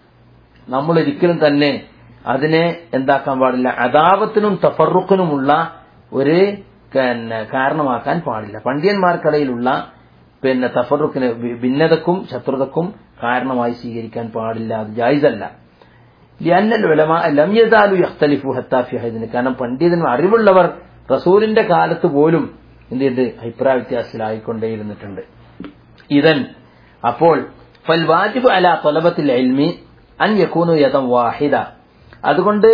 നമ്മൾ ഒരിക്കലും തന്നെ അതിനെ എന്താക്കാൻ പാടില്ല അദാവത്തിനും തഫറുക്കിനുമുള്ള ഒരു പിന്നെ കാരണമാക്കാൻ പാടില്ല പണ്ഡിയന്മാർക്കിടയിലുള്ള പിന്നെ തഫറുക്കിന് വി- ഭിന്നതക്കും ശത്രുതക്കും കാരണമായി സ്വീകരിക്കാൻ പാടില്ല അത് ജായിസല്ല ലിയന്നൽ ഉലമ ലം യസാലു യഖ്തലിഫു ഹത്താ ഫി ഹദിന് കാരണം പണ്ഡിതന്മാർ അറിവുള്ളവർ റസൂലിന്റെ കാലത്ത് പോലും എന്ത് ചെയ്ത് അഭിപ്രായ വ്യത്യാസത്തിലായിക്കൊണ്ടേയിരുന്നിട്ടുണ്ട് ഇതൻ അപ്പോൾ ഫൽ വാജിബ് അല തൊലബത്തിൽ എൽമി അൻ യക്കൂനു യഥം വാഹിദ അതുകൊണ്ട്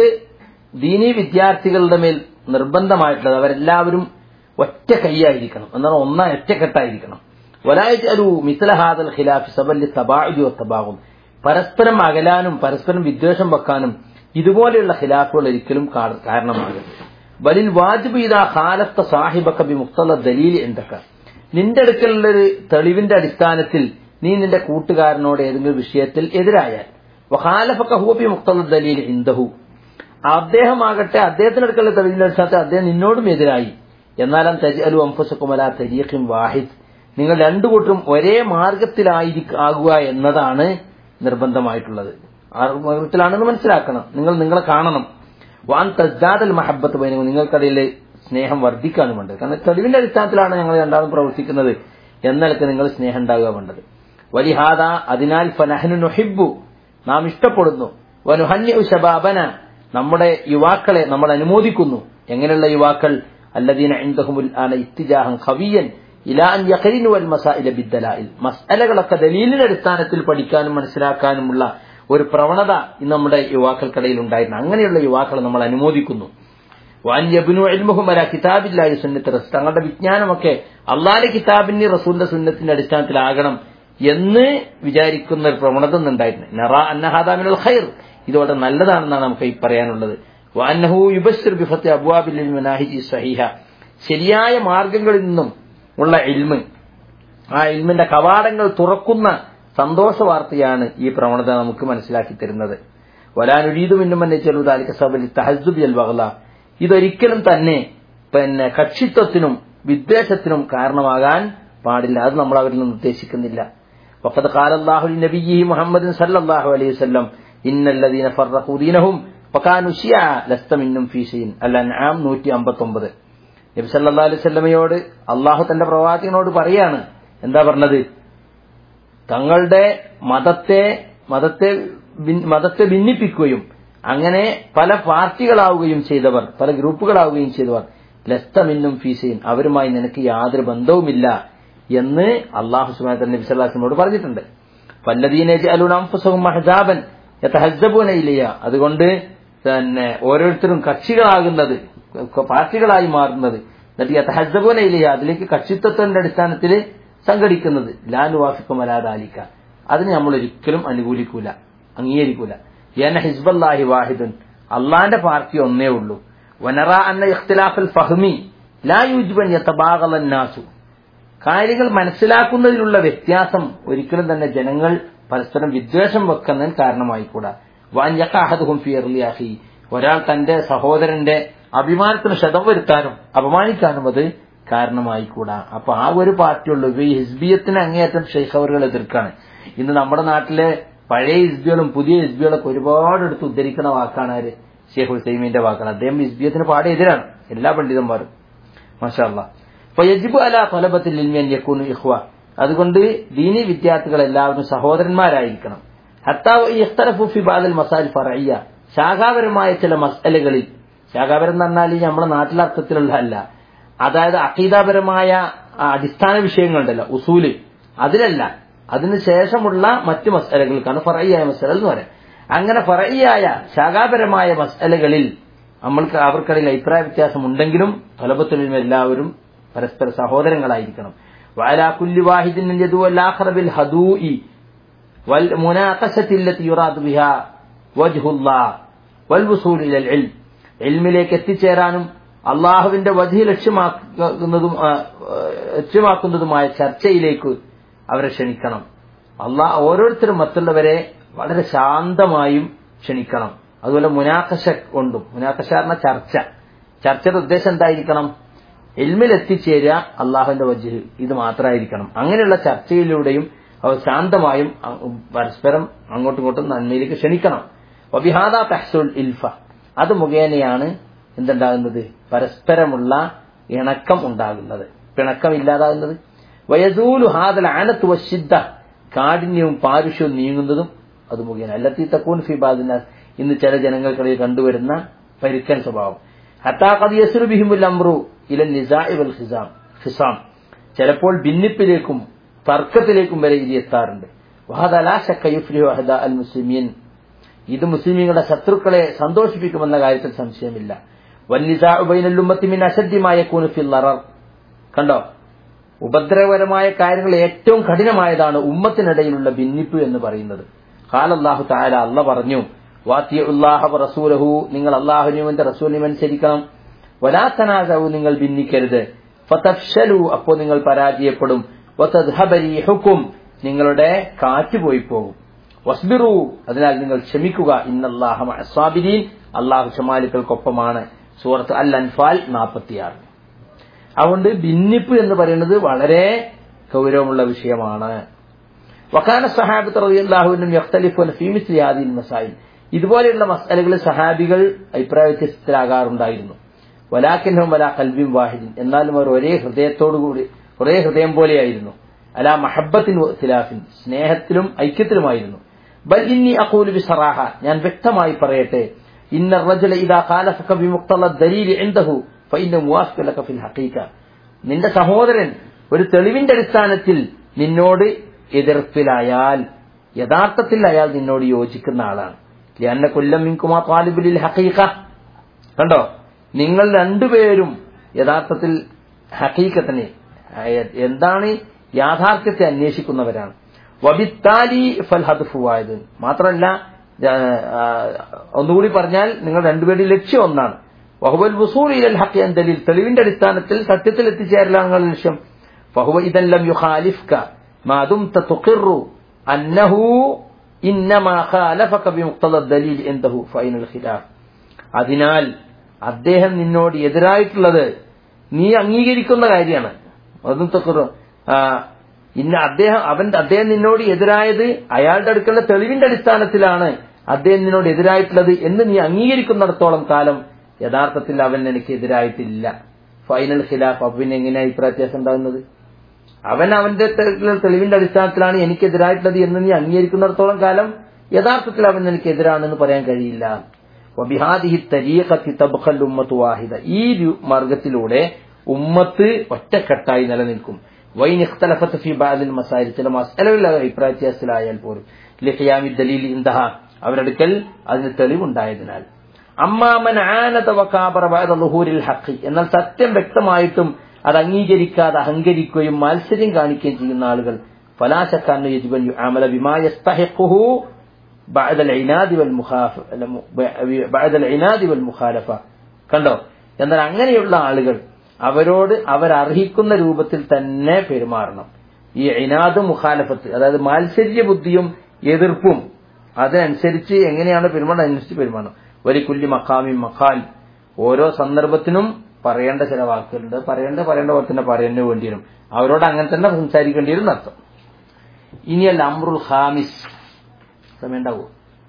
ദീനീ വിദ്യാർത്ഥികളുടെ മേൽ നിർബന്ധമായിട്ടുള്ളത് അവരെല്ലാവരും ഒറ്റ കൈയായിരിക്കണം എന്നാൽ ഒന്നാ ഒറ്റക്കെട്ടായിരിക്കണം വലായു മിസ്ലഹാദൽ ഖിലാഫ് സബല്ലി തബാഉദി വത്തബാകും പരസ്പരം അകലാനും പരസ്പരം വിദ്വേഷം വെക്കാനും ഇതുപോലെയുള്ള ഖിലാഫുകൾ ഒരിക്കലും കാ- കാരണമാകും ബലിൽ വാജിബ് ഇതാ ഖാലത്ത സാഹിബക്ക ബി മുക്തല ദലീൽ എന്തൊക്കെ നിന്റെ അടുക്കലുള്ള ഒരു തെളിവിന്റെ അടിസ്ഥാനത്തിൽ നീ നിന്റെ കൂട്ടുകാരനോട് ഏതെങ്കിലും വിഷയത്തിൽ എതിരായാൽ വഖാലഫക്ക ഹുവ ബി മുക്തല ദലീൽ ഇന്ദഹു അദ്ദേഹമാകട്ടെ അദ്ദേഹത്തിന്റെ അടുക്കലുള്ള തെളിവിന്റെ അടിസ്ഥാനത്തിൽ അദ്ദേഹം നിന്നോടും എതിരായി എന്നാലും തജി അലു അംഫസുക്കുമല തരീഖിം വാഹിദ് നിങ്ങൾ രണ്ടു കൂട്ടരും ഒരേ മാർഗത്തിലായിരിക്കുക എന്നതാണ് നിർബന്ധമായിട്ടുള്ളത് ആ മാർഗത്തിലാണെന്ന് മനസ്സിലാക്കണം നിങ്ങൾ നിങ്ങളെ കാണണം വാൻ തസ്ദാദൽ മഹബത്ത് ബൈനവും നിങ്ങൾക്കിടയിൽ സ്നേഹം വർദ്ധിക്കാനും വേണ്ടത് കാരണം തെളിവിന്റെ അടിസ്ഥാനത്തിലാണ് ഞങ്ങൾ രണ്ടാളും പ്രവർത്തിക്കുന്നത് എന്നൊക്കെ നിങ്ങൾ സ്നേഹം ഉണ്ടാകുക വേണ്ടത് വലിഹാദ അതിനാൽ ഫനഹനു നുഹിബു നാം ഇഷ്ടപ്പെടുന്നു വനുഹന്യു ശബാബന നമ്മുടെ യുവാക്കളെ നമ്മൾ അനുമോദിക്കുന്നു എങ്ങനെയുള്ള യുവാക്കൾ അല്ലദീന ഇൻദഹുമുൽ ആന ഇത്തിജാഹം ഖവിയൻ ഇലാ അൻ യഖരിനു വൽ മസായില ബിദ്ദലായിൽ മസ്അലകളൊക്കെ ദലീലിന്റെ അടിസ്ഥാനത്തിൽ പഠിക്കാനും മനസ്സിലാക്കാനുമുള്ള ഒരു പ്രവണത ഇന്ന് നമ്മുടെ യുവാക്കൾക്കിടയിൽ ഉണ്ടായിരുന്നു അങ്ങനെയുള്ള യുവാക്കളെ നമ്മൾ അനുമോദിക്കുന്നു വാൻ യബ്നു ഇൽമുഹും അല കിതാബില്ലാഹി സുന്നത്ത് റസ് തങ്ങളുടെ വിജ്ഞാനമൊക്കെ അള്ളാഹിന്റെ കിതാബിന്റെ റസൂലിന്റെ സുന്നത്തിന്റെ അടിസ്ഥാനത്തിലാകണം എന്ന് വിചാരിക്കുന്ന ഒരു പ്രവണത ഉണ്ടായിരുന്നു നറ അന്നഹാദാമിനുൽ ഖൈർ ഇത് വളരെ നല്ലതാണെന്നാണ് നമുക്ക് ഈ പറയാനുള്ളത് വാന്നഹു യുബശ്ശിർ ബിഫത്തി അബ്വാബിൽ മനാഹിജി സഹീഹ ശരിയായ മാർഗങ്ങളിൽ നിന്നും ഉള്ള ഇൽമ് ആ ഇൽമിന്റെ കവാടങ്ങൾ തുറക്കുന്ന സന്തോഷ വാർത്തയാണ് ഈ പ്രവണത നമുക്ക് മനസ്സിലാക്കി തരുന്നത് വലാനുരീതും ഇന്നുമെന്നെ ചെറുതാലിക്ക സബലി തഹസുബി അൽ വഹല ഇതൊരിക്കലും തന്നെ പിന്നെ കക്ഷിത്വത്തിനും വിദ്വേഷത്തിനും കാരണമാകാൻ പാടില്ല അത് നമ്മൾ അവരിൽ നിന്ന് ഉദ്ദേശിക്കുന്നില്ല وقد قال الله لنبيه محمد صلى الله عليه وسلم إن الذين فرقوا دينهم وكانوا شيعا لست منهم في شيء الأنعام 159 നബി സല്ലല്ലാഹു അലൈഹി വസല്ലമയോട് അള്ളാഹു തന്റെ പ്രവാചകനോട് പറയാണ് എന്താ പറഞ്ഞത് തങ്ങളുടെ മതത്തെ മതത്തെ ഭിൻ- മതത്തെ ഭിന്നിപ്പിക്കുകയും അങ്ങനെ പല പാർട്ടികളാവുകയും ചെയ്തവർ പല ഗ്രൂപ്പുകളാവുകയും ചെയ്തവർ ലസ്തമിന്നും ഫീസയും അവരുമായി നിനക്ക് യാതൊരു ബന്ധവുമില്ല എന്ന് അള്ളാഹു സുബാന നബി സല്ലാസിനോട് പറഞ്ഞിട്ടുണ്ട് പല്ലദീനെ അലുനാംഫുസവും മഹജാബൻ യഥഹജബൂന ഇല്ലയ അതുകൊണ്ട് തന്നെ ഓരോരുത്തരും കക്ഷികളാകുന്നത് പാർട്ടികളായി മാറുന്നത് എന്നിട്ട് യഥഹജബൂന ഇല്ലയ അതിലേക്ക് കക്ഷിത്വത്തിന്റെ അടിസ്ഥാനത്തിൽ സംഘടിക്കുന്നത് ലാലു വാഫിക്കും അലാദാലിക്ക അതിന് നമ്മൾ ഒരിക്കലും അനുകൂലിക്കൂല അംഗീകരിക്കൂല എന്ന ഹിസ്ബല്ലാഹി വാഹിദുൻ അള്ളാന്റെ പാർട്ടി ഒന്നേ ഉള്ളൂ വനറ അന്ന ഇഖ്തിലാഫൽ ഫഹ്മി ലാ യൂജ്ബൻ യതബാഗലൻ നാസു കാര്യങ്ങൾ മനസ്സിലാക്കുന്നതിലുള്ള വ്യത്യാസം ഒരിക്കലും തന്നെ ജനങ്ങൾ പരസ്പരം വിദ്വേഷം വെക്കുന്നതിന് കാരണമായിക്കൂടാ വാൻ യക്കാഹദുഹും ഫി അർലിയാഹി ഒരാൾ തന്റെ സഹോദരന്റെ അഭിമാനത്തിന് ക്ഷതം വരുത്താനും അപമാനിക്കാനും അത് കാരണമായിക്കൂടാ അപ്പൊ ആ ഒരു പാർട്ടിയുള്ളൂ ഇപ്പൊ ഈ ഹിസ്ബിയത്തിന് അങ്ങേയറ്റം ഷെയ്ഖ് അവറുകൾ എതിർക്കാണ് ഇന്ന് നമ്മുടെ നാട്ടിലെ പഴയ ഹിസ്ബികളും പുതിയ ഹിസ്ബികളൊക്കെ ഒരുപാട് എടുത്ത് ഉദ്ധരിക്കുന്ന വാക്കാണ് ആര് ഷെയ്ഖ് ഹുസൈമീന്റെ വാക്കാണ് അദ്ദേഹം ഹിസ്ബിയത്തിന് പാടെ എതിരാണ് എല്ലാ പണ്ഡിതന്മാരും മാഷാ അല്ലാ ഫയജിബു അല ഫലബത്തിൽ ഇൽമിയൻ യക്കൂനു ഇഖ്വ അതുകൊണ്ട് ദീനി വിദ്യാർത്ഥികൾ എല്ലാവരും സഹോദരന്മാരായിരിക്കണം ഹത്താഫി ബാദൽ മസാൽ ഫറയ്യ ശാഖാപരമായ ചില മസലകളിൽ ശാഖാപരം എന്ന് പറഞ്ഞാൽ ഈ നമ്മുടെ നാട്ടിലെ അർത്ഥത്തിലുള്ള അല്ല അതായത് അഖീദാപരമായ ആ, അടിസ്ഥാന വിഷയങ്ങളുണ്ടല്ലോ ഉസൂല് അതിലല്ല അതിന് ശേഷമുള്ള മറ്റു മസലകൾക്കാണ് ഫറയ്യായ മസല എന്ന് പറയാം അങ്ങനെ ഫറയ്യായ ശാഖാപരമായ മസലകളിൽ നമ്മൾക്ക് അവർക്കിടയിൽ അഭിപ്രായ വ്യത്യാസം ഉണ്ടെങ്കിലും ഫലപത്തിലും എല്ലാവരും പരസ്പര സഹോദരങ്ങളായിരിക്കണം وعلى كل واحد من يدعو الآخر بالهدوء والمناقشة التي يراد بها وجه الله والوصول إلى العلم ഇൽമിലേക്ക് എത്തിച്ചേരാനും അള്ളാഹുവിന്റെ വധി ലക്ഷ്യമാക്കുന്നതും ആ, ലക്ഷ്യമാക്കുന്നതുമായ ചർച്ചയിലേക്ക് അവരെ ക്ഷണിക്കണം അള്ളാഹ് ഓരോരുത്തരും മറ്റുള്ളവരെ വളരെ ശാന്തമായും ക്ഷണിക്കണം അതുപോലെ മുനാക്കശ കൊണ്ടും മുനാക്കശ പറഞ്ഞ ചർച്ച ചർച്ചയുടെ ഉദ്ദേശം എന്തായിരിക്കണം എൽമിൽ എത്തിച്ചേരുക അള്ളാഹുവിന്റെ വജ് ഇത് മാത്രമായിരിക്കണം അങ്ങനെയുള്ള ചർച്ചയിലൂടെയും അവർ ശാന്തമായും അ- പരസ്പരം അങ്ങോട്ടും ഇങ്ങോട്ടും നന്മയിലേക്ക് ക്ഷണിക്കണം വബിഹാദ തഹ്സുൽ ഇൽഫ അത് മുഖേനയാണ് എന്തുണ്ടാകുന്നത് പരസ്പരമുള്ള ഇണക്കം ഉണ്ടാകുന്നത് പിണക്കം ഇല്ലാതാകുന്നത് വയസൂലു ഹാദൽ ആനത്ത് വശിദ്ധ കാഠിന്യവും പാരുഷ്യവും നീങ്ങുന്നതും അത് മുഖേന അല്ലത്തി തക്കൂൻ ഫിബാദിന ഇന്ന് ചില ജനങ്ങൾക്കിടയിൽ കണ്ടുവരുന്ന പരുക്കൻ സ്വഭാവം ഹത്താഖദ് യസ്റു ബിഹിമുൽ അംറു ഇല നിസാഇ വൽ ഖിസാം ഖിസാം ചിലപ്പോൾ ഭിന്നിപ്പിലേക്കും തർക്കത്തിലേക്കും വരെ ഇത് എത്താറുണ്ട് വഹദ ലാ ശക്ക യുഫ്ലിഹു അഹദ അൽ മുസ്ലിമീൻ ഇത് മുസ്ലിമീങ്ങളുടെ ശത്രുക്കളെ സന്തോഷിപ്പിക്കുമെന്ന കാര്യത്തിൽ സംശയമില്ല വന്നിസാഉ ബൈനൽ ഉമ്മത്തി മിൻ അശദ്യമായ ഫിൽ ലറർ കണ്ടോ ഉപദ്രവകരമായ കാര്യങ്ങൾ ഏറ്റവും കഠിനമായതാണ് ഉമ്മത്തിനിടയിലുള്ള ഭിന്നിപ്പ് എന്ന് പറയുന്നത് ഖാലല്ലാഹു തആല അല്ല പറഞ്ഞു വാത്തിയുല്ലാഹ റസൂലഹു നിങ്ങൾ അള്ളാഹുനുവിന്റെ റസൂലിനും അനുസരിക്കണം വലാത്തനാകവു നിങ്ങൾ ഭിന്നിക്കരുത് ഫതഫ്ശലു അപ്പോൾ നിങ്ങൾ പരാജയപ്പെടും വതദ്ഹബരീഹുക്കും നിങ്ങളുടെ കാറ്റ് പോയി പോകും വസ്ബിറു അതിനാൽ നിങ്ങൾ ക്ഷമിക്കുക ഇന്നല്ലാഹ മഅസ്സാബിരീൻ അള്ളാഹു ഷമാലിക്കൾക്കൊപ്പമാണ് സൂറത്ത് അൽ അൻഫാൽ നാൽപ്പത്തിയാറ് അതുകൊണ്ട് ഭിന്നിപ്പ് എന്ന് പറയുന്നത് വളരെ ഗൗരവമുള്ള വിഷയമാണ് വക്കാന സഹാബത്ത് റളിയല്ലാഹുവിനും യഖ്തലിഫുന ഫീ മിസ്ലി ഹാദിൽ മസായിൽ ഇതുപോലെയുള്ള മസലകളിൽ സഹാബികൾ അഭിപ്രായ വ്യത്യസ്തരാകാറുണ്ടായിരുന്നു വലാക്കിൻഹും വലാ കൽബിൻ വാഹിദിൻ എന്നാലും അവർ ഒരേ ഹൃദയത്തോടുകൂടി ഒരേ ഹൃദയം പോലെയായിരുന്നു അലാ മഹബത്തിൻ ഖിലാഫിൻ സ്നേഹത്തിലും ഐക്യത്തിലുമായിരുന്നു ബൽ ഇന്നി അഖൂലു ബിസറാഹ ഞാൻ വ്യക്തമായി പറയട്ടെ ഇന്ന റജുല ഇദാ ഖാലഫക ബിമുഖ്തല ദലീൽ ഇൻദഹു ഫഇന്ന മുവാഫിഖ ലക ഫിൽ ഹഖീഖ നിന്റെ സഹോദരൻ ഒരു തെളിവിന്റെ അടിസ്ഥാനത്തിൽ നിന്നോട് എതിർപ്പിലായാൽ യഥാർത്ഥത്തിൽ അയാൾ നിന്നോട് യോജിക്കുന്ന ആളാണ് ലിഅന്ന കുല്ലം മിൻകുമാ താലിബുലിൽ ഹഖീഖ കണ്ടോ നിങ്ങൾ രണ്ടുപേരും യഥാർത്ഥത്തിൽ ഹഖീഖത്തിനെ എന്താണ് യാഥാർത്ഥ്യത്തെ അന്വേഷിക്കുന്നവരാണ് വബിത്താലി ഫൽ ഹദ്ഫുവായത് മാത്രമല്ല ആ, ഒന്നുകൂടി പറഞ്ഞാൽ നിങ്ങൾ രണ്ടുപേരുടെയും ലക്ഷ്യം ഒന്നാണ് വഹുബൽ വസൂൽ ഇലൽ ഹഖ് എൻ ദലീൽ തെളിവിന്റെ അടിസ്ഥാനത്തിൽ സത്യത്തിൽ എത്തിച്ചേരലാണ് നിങ്ങളുടെ ലക്ഷ്യം ഫഹുവ ഇദൻ ലം യുഖാലിഫ്ക മാ ദുംത തുഖിറു അന്നഹു ഇന്നമാ ഖാലഫക ബിമുഖ്തദ ദലീൽ ഇൻദഹു ഫൈനൽ ഖിലാഫ് അതിനാൽ അദ്ദേഹം നിന്നോട് എതിരായിട്ടുള്ളത് നീ അംഗീകരിക്കുന്ന കാര്യമാണ് അതും തൊക്കറു ഇന്ന അദ്ദേഹം അവൻ അദ്ദേഹം നിന്നോട് എതിരായത് അയാളുടെ അടുക്കലുള്ള തെളിവിന്റെ അടിസ്ഥാനത്തിലാണ് അദ്ദേഹം നിന്നോട് എതിരായിട്ടുള്ളത് എന്ന് നീ അംഗീകരിക്കുന്നിടത്തോളം കാലം യഥാർത്ഥത്തിൽ അവൻ എനിക്ക് എതിരായിട്ടില്ല ഫൈനൽ ഖിലാഫ് അപ്പൊ പിന്നെ എങ്ങനെയാ അഭിപ്രായ വ്യത്യാസം ഉണ്ടാകുന്നത് അവൻ അവന്റെ തെ- തെളിവിന്റെ അടിസ്ഥാനത്തിലാണ് എനിക്കെതിരായിട്ടുള്ളത് എന്ന് നീ അംഗീകരിക്കുന്നിടത്തോളം കാലം യഥാർത്ഥത്തിൽ അവൻ എനിക്കെതിരാണെന്ന് പറയാൻ കഴിയില്ല വബിഹാദിഹി തരീഖത്തി തബ്ഖൽ ഉമ്മത്തു വാഹിദ ഈ രു- മാർഗത്തിലൂടെ ഉമ്മത്ത് ഒറ്റക്കെട്ടായി നിലനിൽക്കും വൈൻ ഇഖ്തലഫത്ത് ഫി ബാദിൽ മസായിൽ ചില മസലകളിൽ അവർ അഭിപ്രായ വ്യത്യാസത്തിലായാൽ പോലും ലിഖിയാമി ദലീൽ ഇന്ദഹ അവരടുക്കൽ അതിന് തെളിവുണ്ടായതിനാൽ അമ്മാമൻ ആനത വകാബറ ബഅദ ളുഹൂരിൽ ഹഖ് എന്നാൽ സത്യം വ്യക്തമായിട്ടും അത് അംഗീകരിക്കാതെ അഹങ്കരിക്കുകയും മത്സര്യം കാണിക്കുകയും ചെയ്യുന്ന ആളുകൾ ഫലാശക്കാരന് യജിബൻ യുആമല ബിമാ യസ്തഹിഖുഹു بعد العناد والمخاف بعد العناد والمخالفه കണ്ടോ എന്നാൽ അങ്ങനെയുള്ള ആളുകൾ അവരോട് അവരർഹിക്കുന്ന രൂപത്തിൽ തന്നെ പെരുമാറണം ഈ ഇനാദ് മുഖാലഫത്ത് അതായത് മാത്സര്യ ബുദ്ധിയും എതിർപ്പും അതിനനുസരിച്ച് എങ്ങനെയാണ് പെരുമാറുന്നത് അതിനനുസരിച്ച് പെരുമാറണം ഒരു കുല്ലി മഖാമി മഖാൽ ഓരോ സന്ദർഭത്തിനും പറയേണ്ട ചില വാക്കുകളുണ്ട് പറയേണ്ട പറയേണ്ട പോലെ തന്നെ പറയുന്നതിന് വേണ്ടി വരും അവരോട് അങ്ങനെ തന്നെ സംസാരിക്കേണ്ടി വരും എന്നർത്ഥം ഇനിയല്ല അമ്രുൽ ഖാമിസ് സമയം ഉണ്ടാവുമോ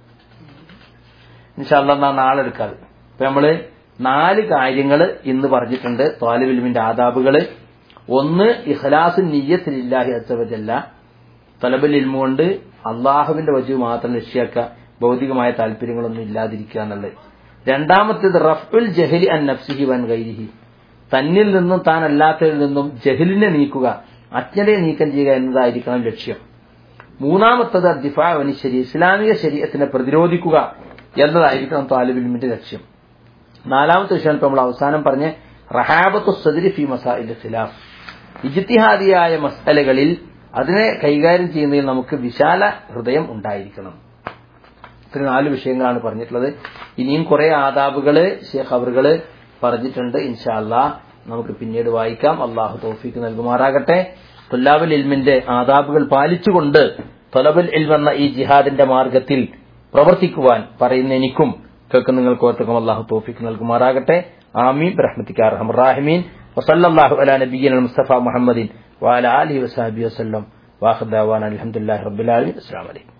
ഇൻഷാല്ല എന്നാ നാളെ എടുക്കാതെ ഇപ്പൊ നമ്മള് നാല് കാര്യങ്ങൾ ഇന്ന് പറഞ്ഞിട്ടുണ്ട് താലിബിലിമിന്റെ ആദാബുകള് ഒന്ന് ഇഖ്ലാസുൻ നിയ്യത്തിലില്ലാഹി അസവജല്ല തലബൽ ഇൽമ കൊണ്ട് അള്ളാഹുവിന്റെ വജു മാത്രം ലക്ഷ്യാക്കുക ഭൗതികമായ താല്പര്യങ്ങളൊന്നും ഇല്ലാതിരിക്കുക എന്നുള്ളത് രണ്ടാമത്തേത് റഫുൽ ജഹലി അൻ നഫ്സിഹി വൻ ഗൈരിഹി തന്നിൽ നിന്നും താൻ അല്ലാത്തതിൽ നിന്നും ജഹലിനെ നീക്കുക അജ്ഞതയെ നീക്കം ചെയ്യുക എന്നതായിരിക്കണം ലക്ഷ്യം മൂന്നാമത്തത് ദിഫാ വനിശരി ഇസ്ലാമിക ശരീരത്തിനെ പ്രതിരോധിക്കുക എന്നതായിരിക്കണം താലിബിലിമിന്റെ ലക്ഷ്യം നാലാമത്തെ വിഷയം ഇപ്പൊ നമ്മൾ അവസാനം പറഞ്ഞ റഹാബത്തു സദരി ഫി മസാഇൽ ഖിലാഫ് ഇജ്തിഹാദിയായ മസലകളിൽ അതിനെ കൈകാര്യം ചെയ്യുന്നതിൽ നമുക്ക് വിശാല ഹൃദയം ഉണ്ടായിരിക്കണം ഇത്ര നാല് വിഷയങ്ങളാണ് പറഞ്ഞിട്ടുള്ളത് ഇനിയും കുറെ ആദാബുകള് ഷേഖ് അവറുകള് പറഞ്ഞിട്ടുണ്ട് ഇൻഷാല്ല നമുക്ക് പിന്നീട് വായിക്കാം അള്ളാഹു തോഫിക്ക് നൽകുമാറാകട്ടെ തുല്ലാബുൽ ഇൽമിന്റെ ആദാബുകൾ പാലിച്ചുകൊണ്ട് തൊലബുൽ ഇൽം എന്ന ഈ ജിഹാദിന്റെ മാർഗത്തിൽ പ്രവർത്തിക്കുവാൻ പറയുന്ന എനിക്കും കേൾക്കുന്ന നിങ്ങൾക്ക് ഓർത്തക്കും അള്ളാഹു തോഫിക്ക് നൽകുമാറാകട്ടെ ആമീൻ റഹ്മത്തിക്കാർ റഹ്മീൻ വസല്ലാഹു അല നബീൻ മുസ്തഫ മുഹമ്മദിൻ വാല അലി വസാബി വസ്ലം വാഹദാൻ അലഹമുല്ലാ റബ്ബുലാലി അസ്സാം വലൈക്കും